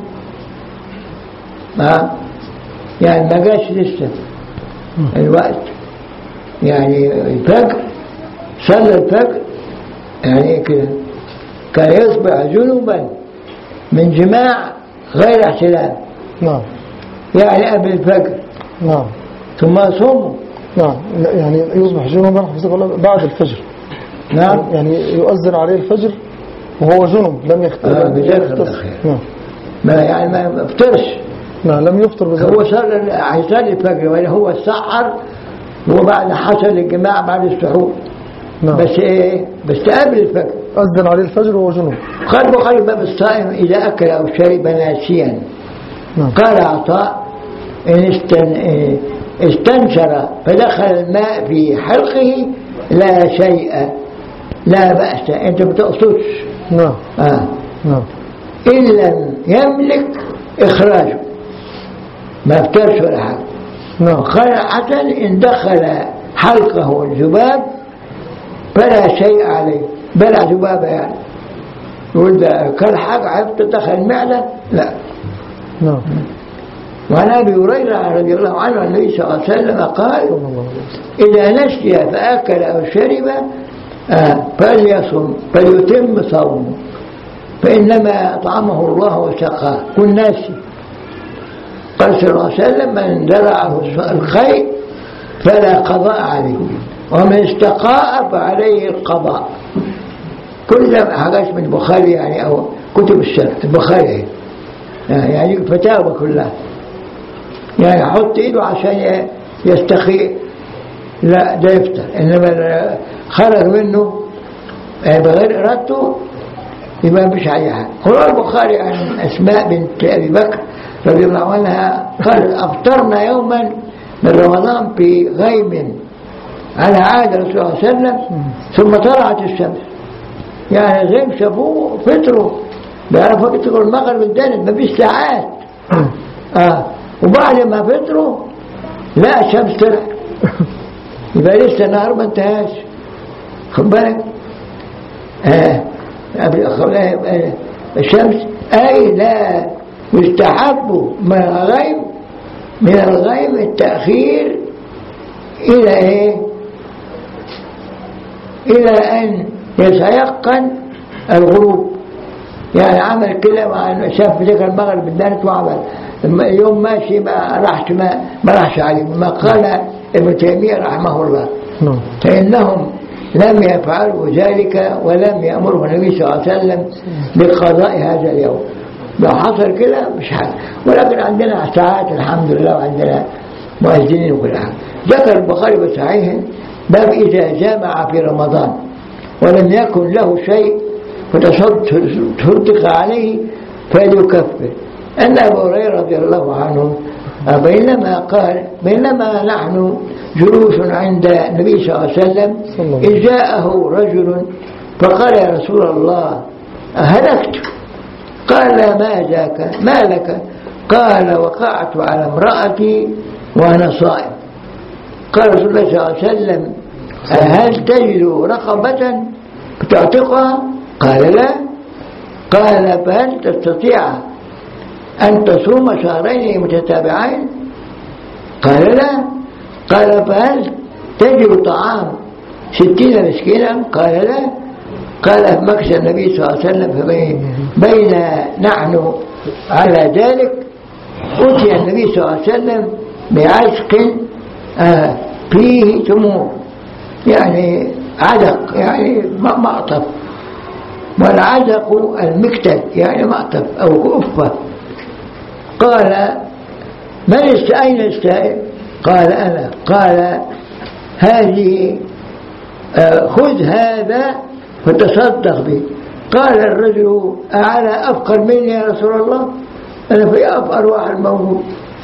ها يعني ما جاش لسه الوقت يعني الفجر صلى الفجر يعني كده كان يصبح جنبا من جماع غير احتلام نعم يعني قبل الفجر نعم ثم يصوم نعم يعني يصبح جنبا حفظك الله بعد الفجر نعم يعني يؤذن عليه الفجر وهو جنب لم يختلف آه، بجزاك الله خير. نعم ما يعني ما يفطرش نعم لم يفطر هو بذلك صلى هيصلي الفجر ولا هو سحر وبعد حصل الجماع بعد السحور نعم بس ايه بس قبل الفجر أذن عليه الفجر وهو جنب قال بخاري باب الصائم اذا اكل او شرب ناسيا نعم قال عطاء ان استن إيه استنشر فدخل الماء في حلقه لا شيء لا بأس انت ما تقصدش نعم آه. نعم إن لم يملك إخراجه ما افترش ولا حاجة نعم قال حسن إن دخل حلقه الذباب فلا شيء عليه بلع ذبابة يعني يقول ده كل حاجة عرفت دخل المعدة لا نعم وعن أبي هريرة رضي الله عنه النبي صلى الله عليه وسلم قال صلى الله عليه وسلم إذا نسي فأكل أو شرب آه، فليصم فليتم صومه فإنما أطعمه الله وسقاه كن ناسي قال صلى الله عليه وسلم من درعه الخير فلا قضاء عليه ومن استقاء فعليه القضاء كل ده حاجات من البخاري يعني أو كتب الشرع البخاري يعني فتاوى كلها يعني يحط ايده عشان يستخي لا ده يفتر انما خرج منه آه، بغير ارادته يبقى مش اي حاجه قرأ البخاري عن اسماء بنت ابي بكر رضي الله عنها قال افطرنا يوما من رمضان في غيم على عهد الرسول صلى الله عليه وسلم ثم طلعت الشمس يعني غيم شافوه فطروا بيعرفوا يفطروا المغرب الدانت ما فيش ساعات اه وبعد ما فطروا لا الشمس طلعت يبقى لسه النهار ما انتهاش خد بالك آه. قبل- آه. الشمس اي لا يستحب من الغيم من الغيم التأخير إلى إيه؟ إلى أن يتيقن الغروب يعني عمل كده مع إنه شاف ذكر المغرب بالدانت وعمل لما يوم ماشي ما راحش ما, ما راحش عليه ما قال ابن تيمية رحمه الله نعم فإنهم لم يفعلوا ذلك ولم يأمره النبي صلى الله عليه وسلم بقضاء هذا اليوم لو حصل كده مش حاجة ولكن عندنا ساعات الحمد لله وعندنا مؤذنين وكل حاجة ذكر البخاري بصحيح باب إذا جامع في رمضان ولم يكن له شيء فتصدق عليه فليكفر أن أبو هريرة رضي الله عنه بينما قال بينما نحن جلوس عند النبي صلى الله عليه وسلم صلى الله عليه إذ جاءه رجل فقال يا رسول الله أهلكت قال ما ذاك ما لك قال وقعت على امرأتي وأنا صائم قال رسول الله صلى الله عليه وسلم هل تجد رقبة تعتقها قال لا قال فهل تستطيع أن تصوم شهرين متتابعين قال لا قال فهل تجد طعام ستين مسكينا قال لا قال مكس النبي صلى الله عليه وسلم فبين بين نحن على ذلك أتي النبي صلى الله عليه وسلم بعشق آه فيه تمور يعني عدق يعني م- مقطف والعدق المكتل يعني مقطف أو كفة قال من است أين السائل قال أنا قال هذه آه، خذ هذا فتصدق به قال الرجل أعلى أفقر مني يا رسول الله أنا في أفقر واحد موجود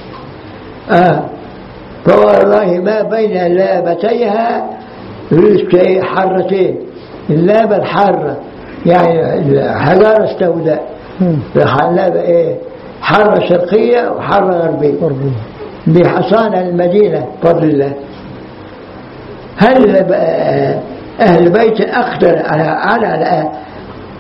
آه فوالله ما بين لابتيها رزق حرتين اللابة الحارة يعني حجارة استوداء مم. اللابة ايه حارة شرقية وحارة غربية أربعين. بحصان المدينة بفضل الله هل بقى أهل بيت أقدر على على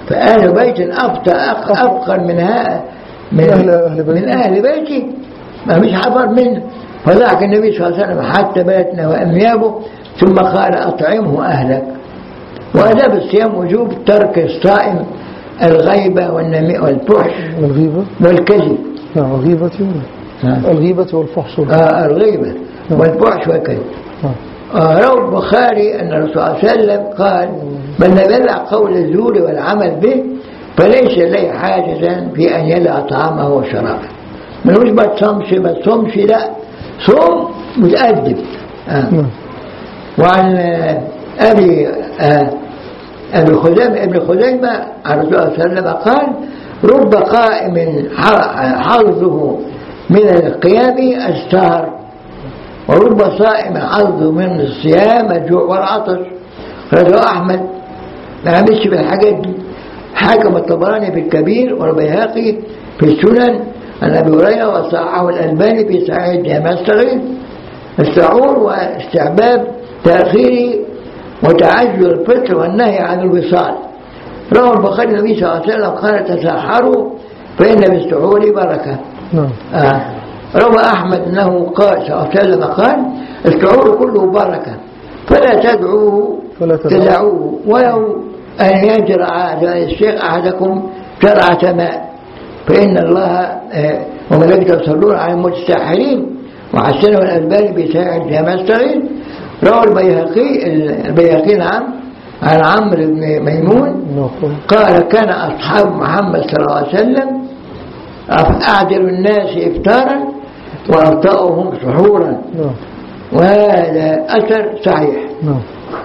فأهل بيت أفضل أفقر من ها من أهل- أهل بيت. من أهل بيتي ما مش حفر منه فضحك النبي صلى الله عليه وسلم حتى بيتنا وأميابه ثم قال أطعمه أهلك وأداب الصيام وجوب ترك الصائم الغيبة والنمي والفحش الغيبة والكذب نعم الغيبة ها. الغيبة والفحش آه الغيبة والفحش والكذب نعم. آه، روى البخاري أن الرسول صلى الله عليه وسلم قال من لم يدع قول الزور والعمل به فليس إليه حاجة في أن يدع طعامه وشرابه من مش ما تصومش ما تصومش لا صوم متأدب آه. نعم وعن آه، أبي آه، أبي خزيمة ابن خزيمة عن الرسول صلى الله عليه وسلم قال رب قائم ح- حظه من القيام السهر ورب صائم حظه من الصيام الجوع والعطش رواه أحمد ما عملش بالحاجات دي حكم الطبراني في الكبير والبيهقي في السنن عن أبي هريرة وصححه الألباني في صحيح الجامع الصغير السعور واستحباب تأخير وتعجل الفطر والنهي عن الوصال روى البخاري النبي صلى الله عليه وسلم قال تسحروا فإن بالسحور بركة نعم آه. روى أحمد أنه قال صلى الله عليه وسلم قال السحور كله بركة فلا تدعوه فلا تدعوه. تدعوه ولو أن يجرع الشيخ أحدكم جرعة ماء فإن الله آه، وملائكته يصلون على المتساحرين وحسنه الألباني بسائر الجامع الصغير روى البيهقي البيهقي نعم عن عمرو بن ميمون نعم قال كان أصحاب محمد صلى الله عليه وسلم أعدل الناس إفطارا وأبطأهم سحورا نعم وهذا أثر صحيح نعم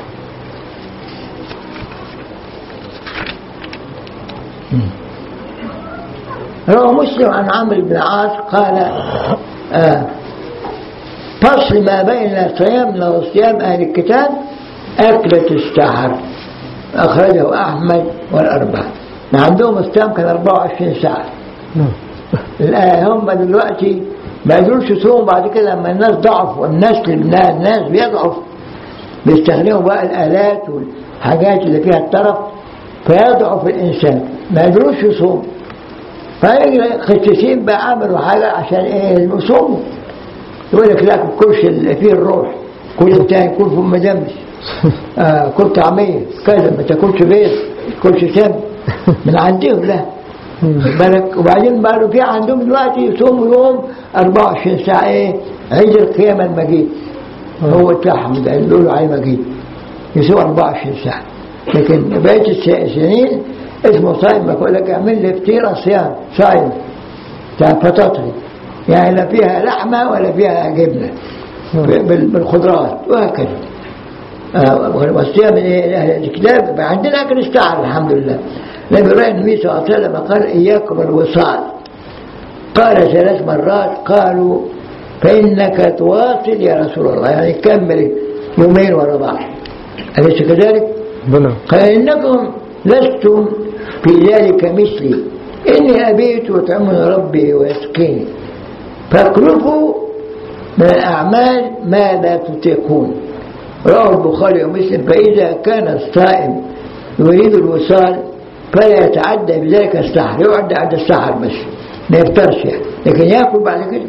روى مسلم عن عمرو بن العاص قال آه فصل ما بين صيامنا وصيام أهل الكتاب أكلة السحر أخرجه أحمد والأربعة ما عندهم الصيام كان 24 ساعة نعم الآن هم دلوقتي ما يقدروش يصوموا بعد كده لما الناس ضعف والناس الناس بيضعف بيستخدموا بقى الآلات والحاجات اللي فيها الطرف فيضعف الإنسان ما يقدروش يصوموا فالقسيسين بقى عملوا حاجة عشان إيه يصوموا يقول لك لا كلش اللي فيه الروح كل التاني كل فم مدمس آه كل طعمية كذا ما تاكلش بيض ما تاكلش سم من عندهم لا بالك وبعدين بقى في عندهم دلوقتي يصوموا يوم 24 ساعة ايه عيد القيامة المجيد هو بتاعهم ده اللي بيقولوا عليه مجيد يصوم 24 ساعة لكن بقية الس- السنين اسمه صايم بقول لك اعمل لي فطيرة صيام صايم بتاع فطاطري يعني لا فيها لحمة ولا فيها جبنة بال- بالخضروات وهكذا آه، والصيام من أهل الكتاب بقى عندنا أكل استعر الحمد لله النبي رأى النبي صلى الله عليه وسلم قال إياكم الوصال قال ثلاث مرات قالوا فإنك تواصل يا رسول الله يعني كمل يومين ورا بعض أليس كذلك؟ بلى قال إنكم لستم في ذلك مثلي إني أبيت وطعمني ربي ويسقيني فاقرفوا من الأعمال ما لا تطيقون رواه البخاري ومسلم فإذا كان الصائم يريد الوصال فلا يتعدى بذلك السحر يعدى عند السحر بس ما يفطرش يعني لكن ياكل بعد كده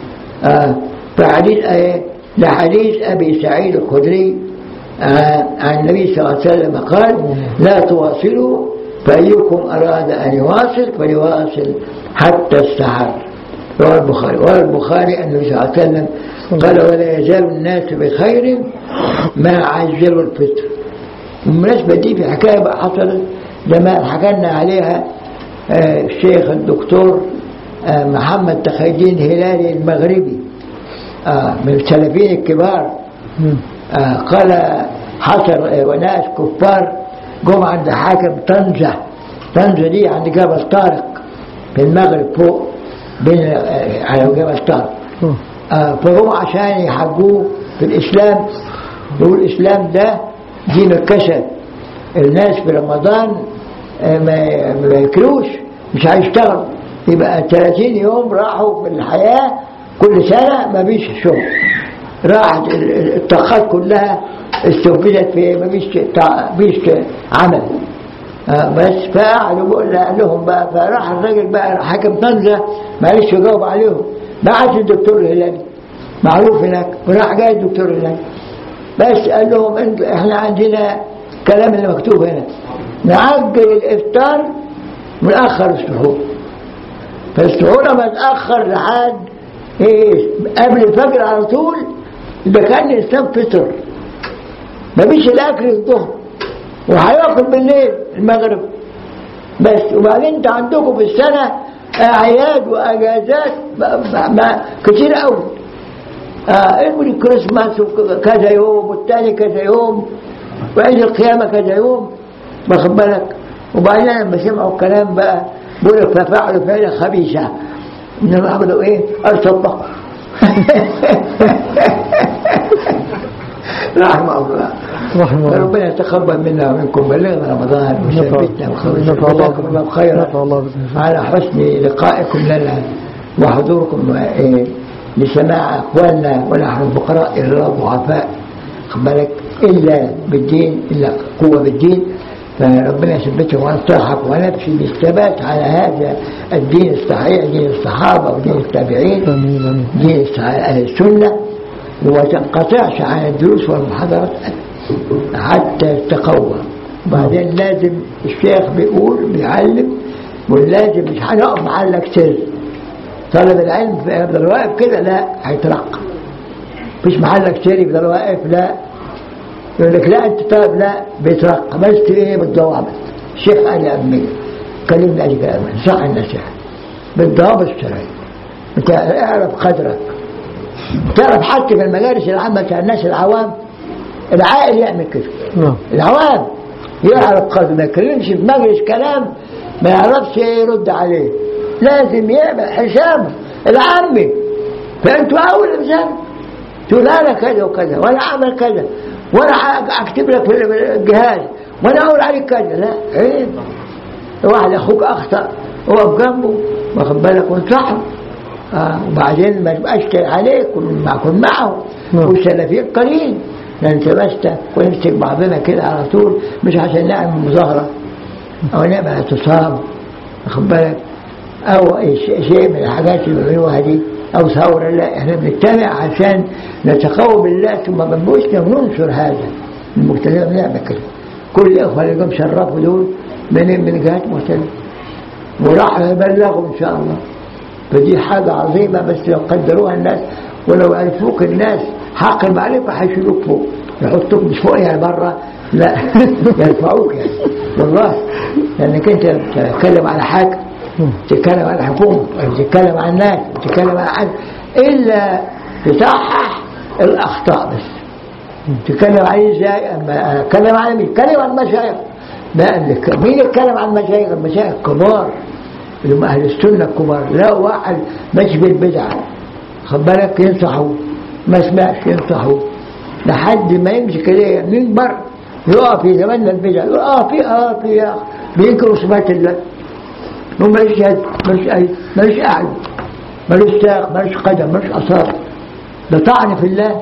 آه فحديث آه لحديث أبي سعيد الخدري آه عن النبي صلى الله عليه وسلم قال لا تواصلوا فأيكم أراد أن يواصل فليواصل حتى السحر رواه البخاري رواه البخاري أن النبي صلى الله عليه وسلم قال ولا يزال الناس بخير ما عجلوا الفطر بالمناسبة دي في حكاية بقى حصلت زمان حكى لنا عليها آه، الشيخ الدكتور آه، محمد تقي الدين هلالي المغربي آه، من السلفيين الكبار آه، قال حصل آه، وناس كفار جم عند حاكم طنجة طنجة دي عند جبل طارق في المغرب فوق بين آه، على جبل طارق آه، فهم عشان يحجوه في الإسلام يقول الإسلام ده دين الكسل الناس في رمضان آه، ما ما ياكلوش مش هيشتغلوا يبقى 30 يوم راحوا في الحياة كل سنة ما فيش شغل راحت ال- ال- الطاقات كلها استنفذت في ما فيش تع- فيش عمل آه بس فقعدوا بقول لهم بقى فراح الراجل بقى حكم طنجة معلش يجاوب عليهم بعت الدكتور الهلالي معروف هناك وراح جاي الدكتور الهلالي بس قال لهم انت احنا عندنا كلام اللي مكتوب هنا نعجل الافطار ونأخر السحور فالسحور لما اتأخر لحد ايه قبل الفجر على طول ده كان الانسان فطر مفيش الاكل الظهر وهياكل بالليل المغرب بس وبعدين انت عندكم في السنه اعياد واجازات ما ما كتير قوي آه المري كريسماس كذا يوم والتاني كذا يوم وعيد القيامه كذا يوم واخد بالك وبعدين لما سمعوا الكلام بقى بيقول لك ففعلوا فعلا خبيثه انما عملوا ايه؟ ارتبطوا رحمه الله رحمه الله ربنا يتقبل منا ومنكم بلغنا رمضان وثبتنا نفع الله وجزاكم الله خيرا نفع الله بإذن على حسن لقائكم لنا وحضوركم إيه، لسماع اخواننا ونحن الفقراء الى الله ضعفاء خد بالك الا بالدين الا قوه بالدين فربنا يثبتكم وينصحكم ونفسي بالثبات على هذا الدين الصحيح دين الصحابه ودين التابعين آمين آمين دين أهل السنة وتنقطعش عن الدروس والمحاضرات حتى تقوى بعدين لازم الشيخ بيقول بيعلم ولازم مش هنقف معلق سر طالب العلم يفضل واقف كده لا هيترقى مش محلك سر يفضل واقف لا يقول لك لا انت طالب لا بيترقى بس ايه بالضوابط الشيخ قال لي أمي كلمني أجي كلام صح النصيحة بالضوابط الشرعية انت اعرف قدرك تعرف حتى في المدارس العامة بتاع الناس العوام العاقل يعمل كده نعم العوام يعرف قدر ما يكلمش في مجلس كلام ما يعرفش يرد عليه لازم يعمل حسابه العامي فانتوا اول انسان تقول انا كذا وكذا وانا اعمل كذا وانا اكتب لك في الجهاز وانا اقول عليك كذا لا عيب واحد اخوك اخطا وقف جنبه واخد بالك وانصحه آه وبعدين ما تبقاش عليه كن مع كن معه نعم. والسلفيين قليل لان تمسك ونمسك بعضنا كده على طول مش عشان نعمل مظاهره او نعمل اعتصام واخد بالك او أي شيء شيء من الحاجات اللي بيعملوها دي او ثوره لا احنا بنجتمع عشان نتقوى بالله ثم بنبوسنا وننشر هذا المجتمع بنعمل كده كل الاخوه اللي جم شرفوا دول من من جهات مختلفه وراح يبلغوا ان شاء الله فدي حاجة عظيمة بس لو قدروها الناس ولو عرفوك الناس حق المعرفة هيشيلوك فوق يحطوك مش فوق يعني برا لا يرفعوك يعني والله لأنك أنت تتكلم على حاجة تتكلم على الحكومة تتكلم على الناس تتكلم على حاجة إلا تصحح الأخطاء بس تتكلم عليه ازاي اما اتكلم عن مين اتكلم عن المشايخ لا اللي- مين يتكلم عن المشايخ المشايخ الكبار اللي هم اهل السنه الكبار لا واحد ماشي بالبدعه خد بالك ينصحوا ما سمعش ينصحوا لحد ما يمسك كده منبر يقف في زماننا البدع يقول اه في اه في يا أخ. بينكروا صفات الله هو مالوش يد مالوش اي مالوش اعين مالوش ساق مالوش قدم مالوش اصابع ده طعن في الله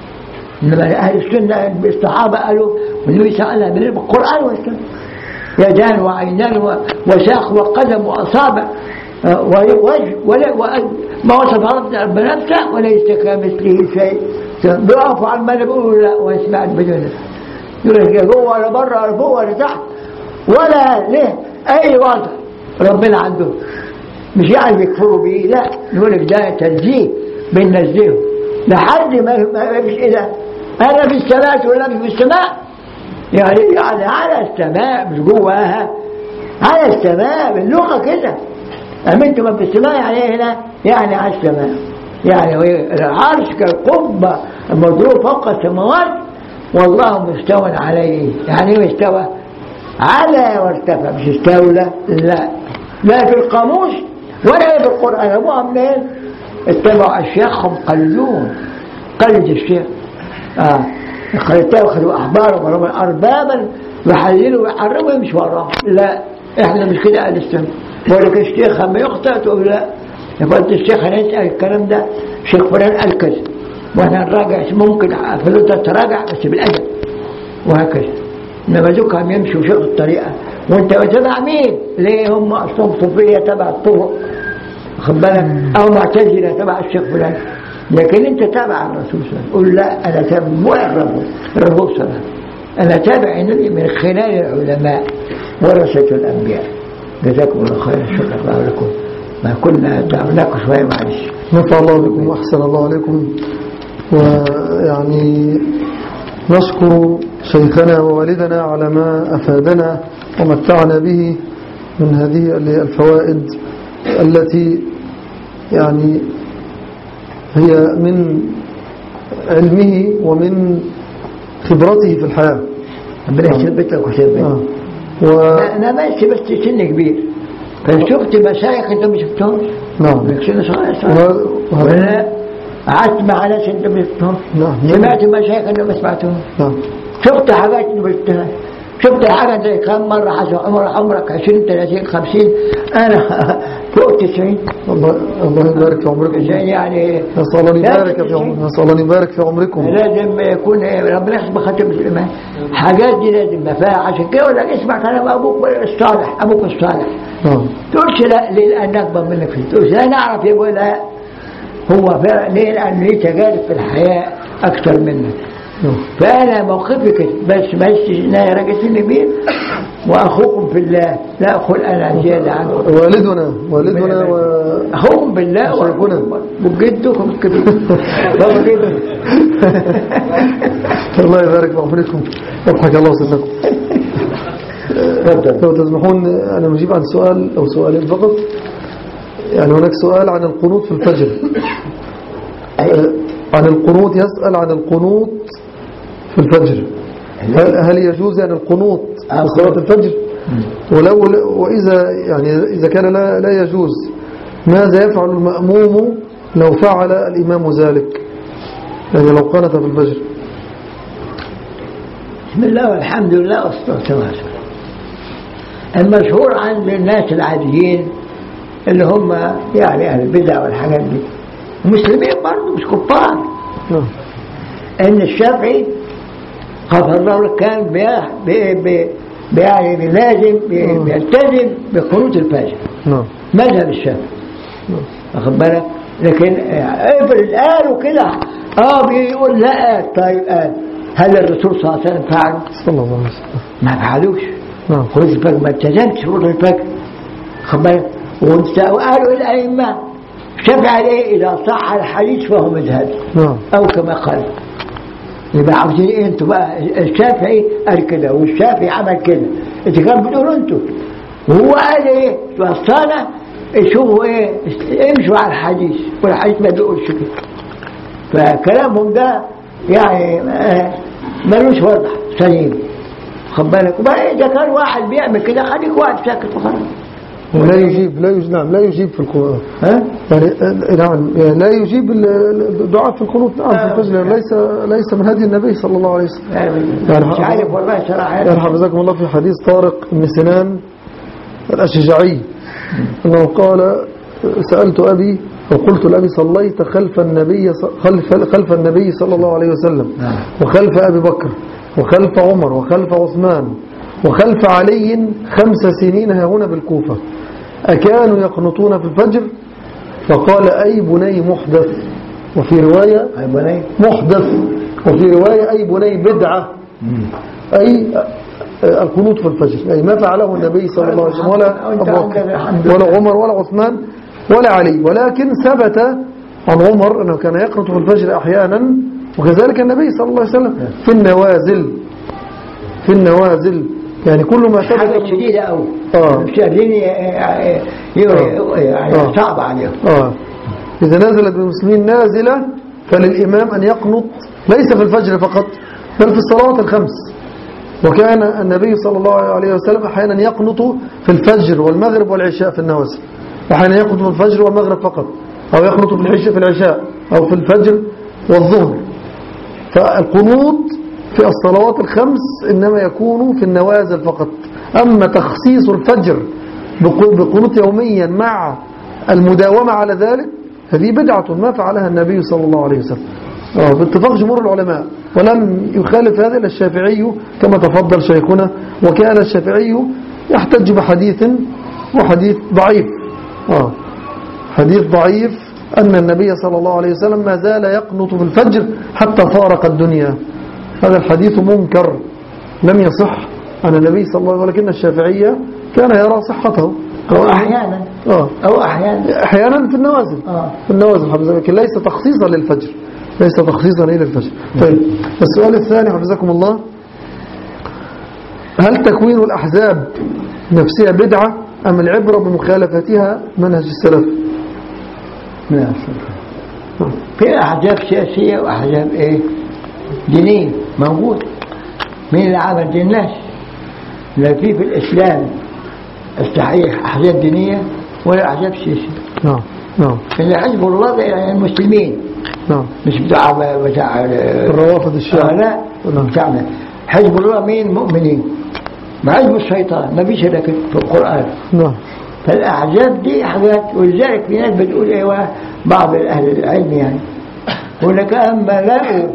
انما اهل السنه الصحابه قالوا والنبي سالها من القران والسنه يدان وعينان و- وساق وقدم واصابع آه، ووجه ولا و- ما وصف ربنا ربنا نفسه وليس كمثله شيء بيقفوا على المال بيقولوا لا ويسمع بدون يقول لك يا جوه ولا بره ولا فوق ولا تحت ولا له اي وضع ربنا عنده مش يعني بيكفروا بيه لا يقول لك ده تنزيه بننزهه لحد ما ما فيش ايه ده انا في السماء ولا مش في السماء يعني يعني على السماء مش جواها على السماء باللغه كده امنتم من في السماء يعني ايه هنا يعني على السماء يعني هو العرش كالقبه المضروب فوق السماوات والله مستوى عليه يعني ايه مستوى على وارتفع مش استولى لا لا في القاموس ولا في القرآن أبوها منين اتبعوا أشياخهم قلدون قلد الشيخ آه اتخذوا أحبارهم وربهم أربابا يحللوا ويحرموا يمشي وراهم لا احنا مش كده أهل السنة ولك الشيخ لما يخطئ تقول لا يقول الشيخ هنسأل الكلام ده شيخ فلان قال كذا واحنا نراجع ممكن فلوس تراجع بس بالأدب وهكذا انما ذوقهم يمشوا شيخ الطريقه وانت تبع مين؟ ليه هم اصلا صوفيه تبع الطرق واخد بالك او معتزله تبع الشيخ فلان لكن انت تابع الرسول صلى الله عليه وسلم قول لا انا تابع مو الرسول الرسول صلى الله عليه وسلم انا تابع النبي من خلال العلماء ورثه الانبياء جزاكم الله خيرا شكرا الله لكم ما كنا تعبناكم شويه معلش نفع الله بكم وأحسن الله عليكم ويعني نشكر شيخنا ووالدنا على ما أفادنا ومتعنا به من هذه الفوائد التي يعني هي من علمه ومن خبرته في الحياة ربنا يثبتك ويثبتك آه. و... لا، انا ماشي بس سن كبير فشفت مشايخ انت ما شفتهمش نعم سن صغير و... صغير وهذا- ولا قعدت مع ناس انت ما شفتهمش نعم. سمعت مشايخ انت ما سمعتهمش نعم شفت حاجات انت ما شفتهاش شفت حاجة زي كم مرة حسب عمر عمرك 20 30 50 أنا فوق 90 الله الله يبارك في عمركم عشان يعني نسأل الله أن لا يبارك في عمركم نسأل الله أن يبارك في عمركم لازم يكون ربنا يحسب خاتم الإيمان حاجات دي لازم ما فيها عشان كده ولا اسمع كلام أبوك الصالح أبوك الصالح نعم تقولش لا ليه لأن أكبر منك فيه تقولش لا نعرف يقول لا هو فعلا ليه لأن ليه تجارب في الحياة أكثر منك نعم. فأنا موقفي كده بس بس أنا راجل سن كبير وأخوكم في الله لا أقول أنا زيادة عنكم والدنا والدنا و... أخوكم بالله شيخنا. وجدكم الكبير بابا كده الله يبارك في عمركم يضحك الله سنكم اتفضل لو تسمحون أنا مجيب عن سؤال أو سؤالين فقط يعني هناك سؤال عن القنوط في الفجر آه، عن القنوط يسأل عن القنوط في الفجر هل, هل يجوز يعني القنوط آه، في صلاة قنوط. الفجر ولو وإذا يعني إذا كان لا, لا يجوز ماذا يفعل المأموم لو فعل الإمام ذلك يعني لو قنت في الفجر بسم الله والحمد لله والصلاة والسلام المشهور عند الناس العاديين اللي هم يعني أهل البدع والحاجات دي مسلمين برضه مش كفار نعم ان الشافعي غفر الله له كان بي- بي- بي- بي- يعني لازم بي- بيلتزم بقنوت الفجر نعم مذهب الشافعي نعم. واخد بالك لكن آه، افرض قالوا كده اه بيقول لا طيب قال هل الرسول صلى الله عليه وسلم فعل؟ صلى الله عليه وسلم ما فعلوش نعم خروج الفجر ما التزمش شروط الفجر واخد بالك وانت- وقالوا الائمه الشافعي قال ايه اذا صح الحديث فهو مذهبي نعم او كما قال يبقى عاوزين ايه انتوا بقى الشافعي قال كده والشافعي عمل كده انت كان بتقولوا انتوا وهو قال ايه وصانا شوفوا ايه امشوا على الحديث والحديث ما بيقولش كده فكلامهم ده يعني آه، ملوش وضع سليم خد بالك وبقى اذا كان واحد بيعمل كده خليك واحد ساكت وخلاص لا يجيب لا يجيب نعم لا يجيب في القرآن ها يعني آه، نعم يعني لا يجيب ال- ال- الدعاء في القنوت نعم في الفجر يعني ليس ليس من هدي النبي صلى الله عليه وسلم يعني مش عارف والله صراحه يعني حفظكم الله في حديث طارق بن سنان الأشجعي أنه قال سألت أبي وقلت لأبي صليت خلف النبي خلف, خلف النبي صلى الله عليه وسلم نعم. وخلف أبي بكر وخلف عمر وخلف عثمان وخلف علي خمس سنين ها هنا بالكوفة أكانوا يقنطون في الفجر فقال أي بني محدث وفي رواية يا بني محدث وفي رواية أي بني بدعة أي القنوت في الفجر أي ما فعله النبي صلى الله عليه وسلم ولا وأنت أبو عندك بكر الحمد لله. ولا عمر ولا عثمان ولا علي ولكن ثبت عن عمر أنه كان يقنط في الفجر أحيانا وكذلك النبي صلى الله عليه وسلم في النوازل في النوازل يعني كل ما حاجة ثبت شديدة أوي آه. مش قادرين ي- ي- ي- يعني آه. صعب عليهم آه. إذا نزلت بالمسلمين نازلة فللإمام أن يقنط ليس في الفجر فقط بل في الصلوات الخمس وكان النبي صلى الله عليه وسلم أحيانا يقنط في الفجر والمغرب والعشاء في النوازل أحيانا يقنط في الفجر والمغرب فقط أو يقنط في العشاء في العشاء أو في الفجر والظهر فالقنوط في الصلوات الخمس إنما يكون في النوازل فقط أما تخصيص الفجر بق- بقنوط يوميا مع المداومة على ذلك هذه بدعة ما فعلها النبي صلى الله عليه وسلم اه باتفاق جمهور العلماء ولم يخالف هذا إلا الشافعي كما تفضل شيخنا وكان الشافعي يحتج بحديث وحديث ضعيف اه حديث ضعيف أن النبي صلى الله عليه وسلم ما زال يقنط في الفجر حتى فارق الدنيا هذا الحديث منكر لم يصح عن النبي صلى الله عليه وسلم ولكن الشافعية كان يرى صحته أو أحيانا آه. أو أحيانا احيانا في النوازل آه. في النوازل حفظك لكن ليس تخصيصا للفجر ليس تخصيصا الى الفجر طيب السؤال الثاني حفظكم الله هل تكوين الاحزاب نفسها بدعه ام العبره بمخالفتها منهج السلف لا في أحزاب سياسية وأحزاب إيه دينية موجود مين اللي عمل دين الناس لا في في الإسلام الصحيح أحزاب دينية ولا أحزاب سياسية نعم نعم إن حزب الله ده يعني المسلمين نعم مش بتاع بتاع الروافض الشيعة آه لا نعم. بتاعنا حزب الله مين مؤمنين ما حزب الشيطان ما فيش هذا كده في القرآن نعم فالأحزاب دي حاجات ولذلك في ناس بتقول ايوه بعض أهل العلم يعني يقول لك أما لقوا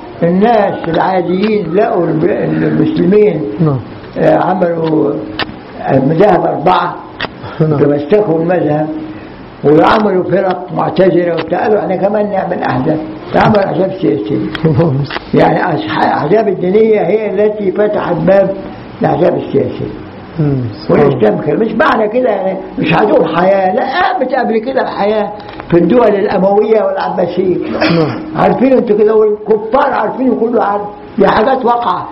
الناس العاديين لقوا الب- المسلمين نعم آه، عملوا مذاهب أربعة نعم تمسكوا المذهب وعملوا فرق معتزلة وتقالوا احنا كمان نعمل أحزاب تعمل أحزاب سياسية الله المستعان. يعني أصح- الأحزاب الدينية هي التي فتحت باب الأحزاب السياسية مم. سبحان الله. والإسلام كده مش معنى كده يعني مش هتقول حياة لا قامت قبل كده الحياة في الدول الأموية والعباسية نعم عارفين انتوا كده والكفار عارفين وكله عارف دي حاجات واقعة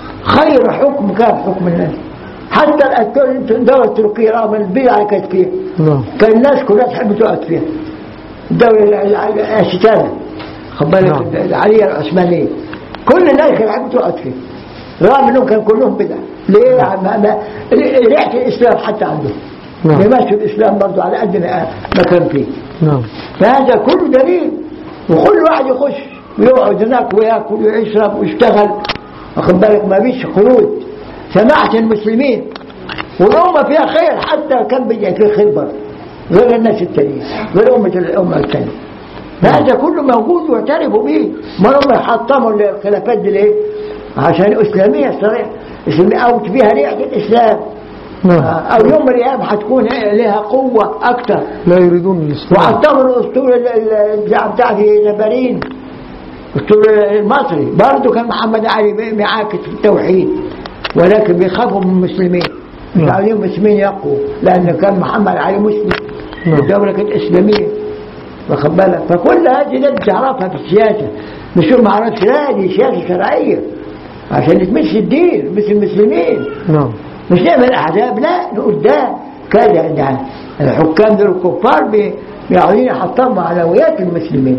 خير حكم كان حكم الناس حتى الأتور- الدولة التركية رغم البيئة اللي كانت فيها نعم كان الناس كلها تحب تقعد فيها الدولة الأستانة خد بالك نعم. العالية العثمانية كل الناس كانت تحب تقعد فيها رغم انهم كانوا كلهم بدع ليه ما ما ريحة الإسلام حتى عندهم نعم. بيمشوا الإسلام برضه على قد ما ما كان فيه نعم فهذا كله دليل وكل واحد يخش ويقعد هناك وياكل ويشرب ويشتغل واخد بالك ما فيش خلود سماحة المسلمين والأمة فيها خير حتى كان بيجي فيه خير برضه غير الناس التانيين غير أمة الأمة التانية هذا كله موجود واعترفوا به ما هم يحطموا الخلافات دي ليه؟ عشان إسلامية صريح إسلامية أو فيها ريحة الإسلام نعم أو يوم القيامة هتكون لها قوة أكتر لا يريدون الإسلام وحطموا الاسطول ال- ال- البتاع بتاع في نفرين الاسطول المصري برضه كان محمد علي بي- بيعاكس في التوحيد ولكن بيخافوا من المسلمين مش نعم. عاوزين المسلمين يقوا لان كان محمد علي مسلم نعم. الدوله كانت اسلاميه واخد بالك فكل هذه ناس تعرفها في السياسه مش ما عرفش لا دي سياسه شرعيه عشان تمشي الدين مش المسلمين نعم مش نعمل احزاب لا نقول ده كذا يعني الحكام دول الكفار بي- بيعاوزين يحطموا علويات المسلمين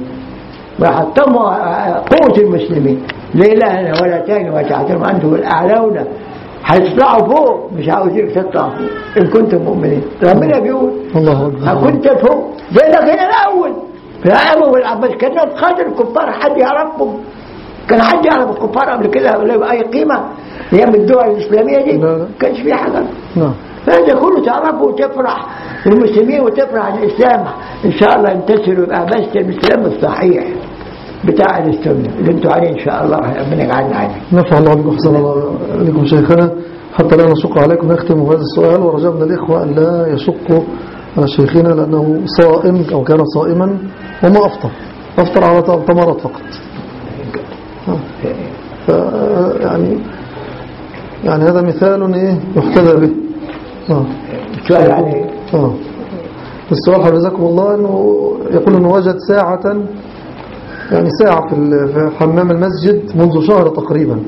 ويحطموا آه، قوة المسلمين ليه لا أنا ولا تاني وتعتم أنتم الأعلون هيطلعوا فوق مش عاوزينك تطلع فوق إن كنتم مؤمنين ربنا بيقول الله أكبر كنت فوق زي ده كان الأول في العام والعباس كان قادر الكفار حد يعرفهم كان حد يعرف الكفار قبل كده ولا بأي قيمة أيام الدول الإسلامية دي لا، لا. كانش في حاجة نعم فهذا كله تعرفه وتفرح المسلمين وتفرح الإسلام إن شاء الله ينتصر ويبقى بس الإسلام الصحيح بتاع السنة اللي انتوا عليه إن شاء الله ربنا يجعلنا عليه نفع الله بكم حسن الله عليكم شيخنا حتى لا نشق عليكم نختم هذا السؤال ورجاء من الإخوة أن لا يشقوا على شيخنا لأنه صائم أو كان صائما وما أفطر أفطر على تمرات فقط آه. ف يعني يعني هذا مثال إيه يحتذى به آه. السؤال عليه آه. السؤال حفظكم الله أنه يقول أنه وجد ساعة يعني ساعة في ال- في حمام المسجد منذ شهر تقريبا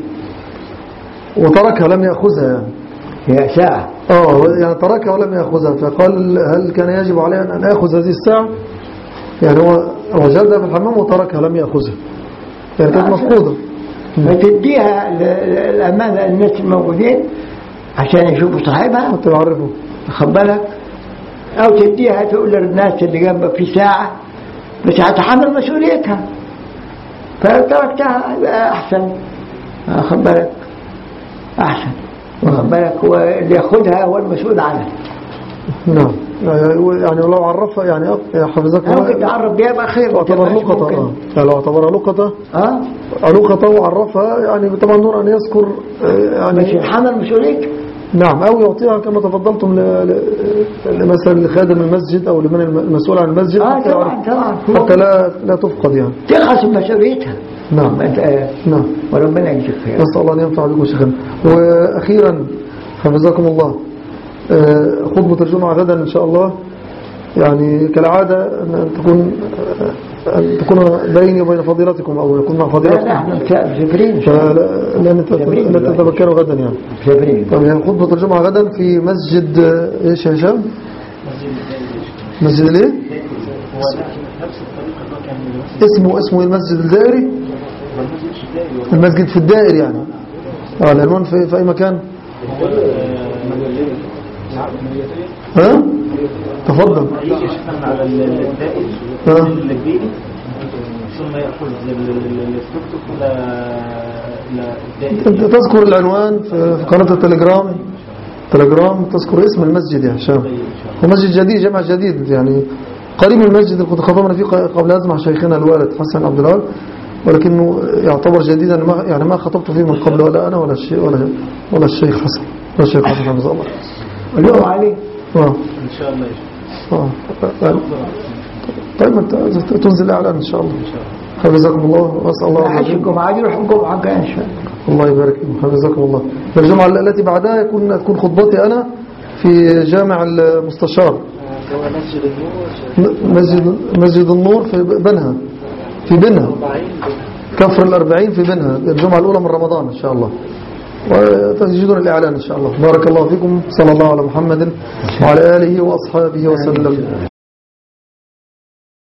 وتركها لم يأخذها يعني هي ساعة اه يعني تركها ولم يأخذها فقال هل كان يجب علي أن آخذ هذه الساعة يعني هو وجدها في الحمام وتركها لم يأخذها يعني كانت مفقودة فتديها ل- ل- الأمانة الناس الموجودين عشان يشوفوا صاحبها حتى يعرفوا خد بالك أو تديها تقول للناس اللي جنبك في ساعة بس هتحمل مسؤوليتها فلو تركتها يبقى أحسن خد بالك أحسن واخد بالك هو اللي ياخدها هو المسؤول عنها نعم يعني لو عرفها يعني أق- حفظكم ممكن الله تعرف بيها بقى خير تعتبر مش لقطة ممكن. آه. يعني لو اعتبرها لقطة اه لقطة وعرفها يعني طبعا دون أن يذكر آه، مش يعني يتحمل مسؤوليته نعم أو يعطيها كما تفضلتم ل- ل- مثلا لخادم المسجد أو لمن الم- المسؤول عن المسجد اه حتى طبعا يعرف- طبعا حتى لا لا تفقد يعني تخلص من مسؤوليتها نعم ما انت آه، نعم وربنا يجزيك خير نسأل الله أن ينفع بكم شيخنا وأخيرا حفظكم الله آه، خطبة الجمعة غدا إن شاء الله يعني كالعادة أن تكون أن تكون بيني وبين فضيلتكم أو يكون مع لا لا فضيلتكم احنا مسافرين إن شاء الله. فلا لا نت- لا تتذكروا غدا يعني مسافرين طب يعني خطبة الجمعة غدا في مسجد آه، إيش يا هشام؟ مسجد الايه؟ هو نفس الطريقة اللي هو كان المسجد اسمه اسمه المسجد الدائري هو المسجد الشتائي هو المسجد في الدائر يعني اه العنوان في, في أي مكان؟ ها؟ تفضل هيجي شيخنا من على الدائر آه. الكبيري ثم يأخذ التوك توك إلى إلى انت الدائر تذكر العنوان في في قناة التليجرام تليجرام تذكر اسم المسجد يا هشام هو مسجد جديد جامع جديد يعني قريب من المسجد اللي كنت خطبنا فيه قبل هذا مع شيخنا الوالد حسن عبد الوهاب ولكنه يعتبر جديدا ما يعني ما خطبت فيه من قبل ولا انا ولا الشيخ ولا ولا الشيخ حسن ولا الشيخ حسن حفظه الله قولوا عليه اه إن شاء الله يا شيخ. اه يعني طيب ما انت تنزل اعلان ان شاء الله حفظكم الله واسال الله عز حج وجل الجمعة دي روح الجمعة الجاية ان شاء الله الله يبارك فيكم حفظكم الله الجمعة التي بعدها يكون تكون خطبتي أنا في جامع المستشار هو مسجد النور م- مسجد مسجد النور في بنها في بنها كفر الأربعين في بنها الجمعة الأولى من رمضان إن شاء الله وتجدون الإعلان إن شاء الله بارك الله فيكم صلى الله على محمد وعلى آله وأصحابه وسلم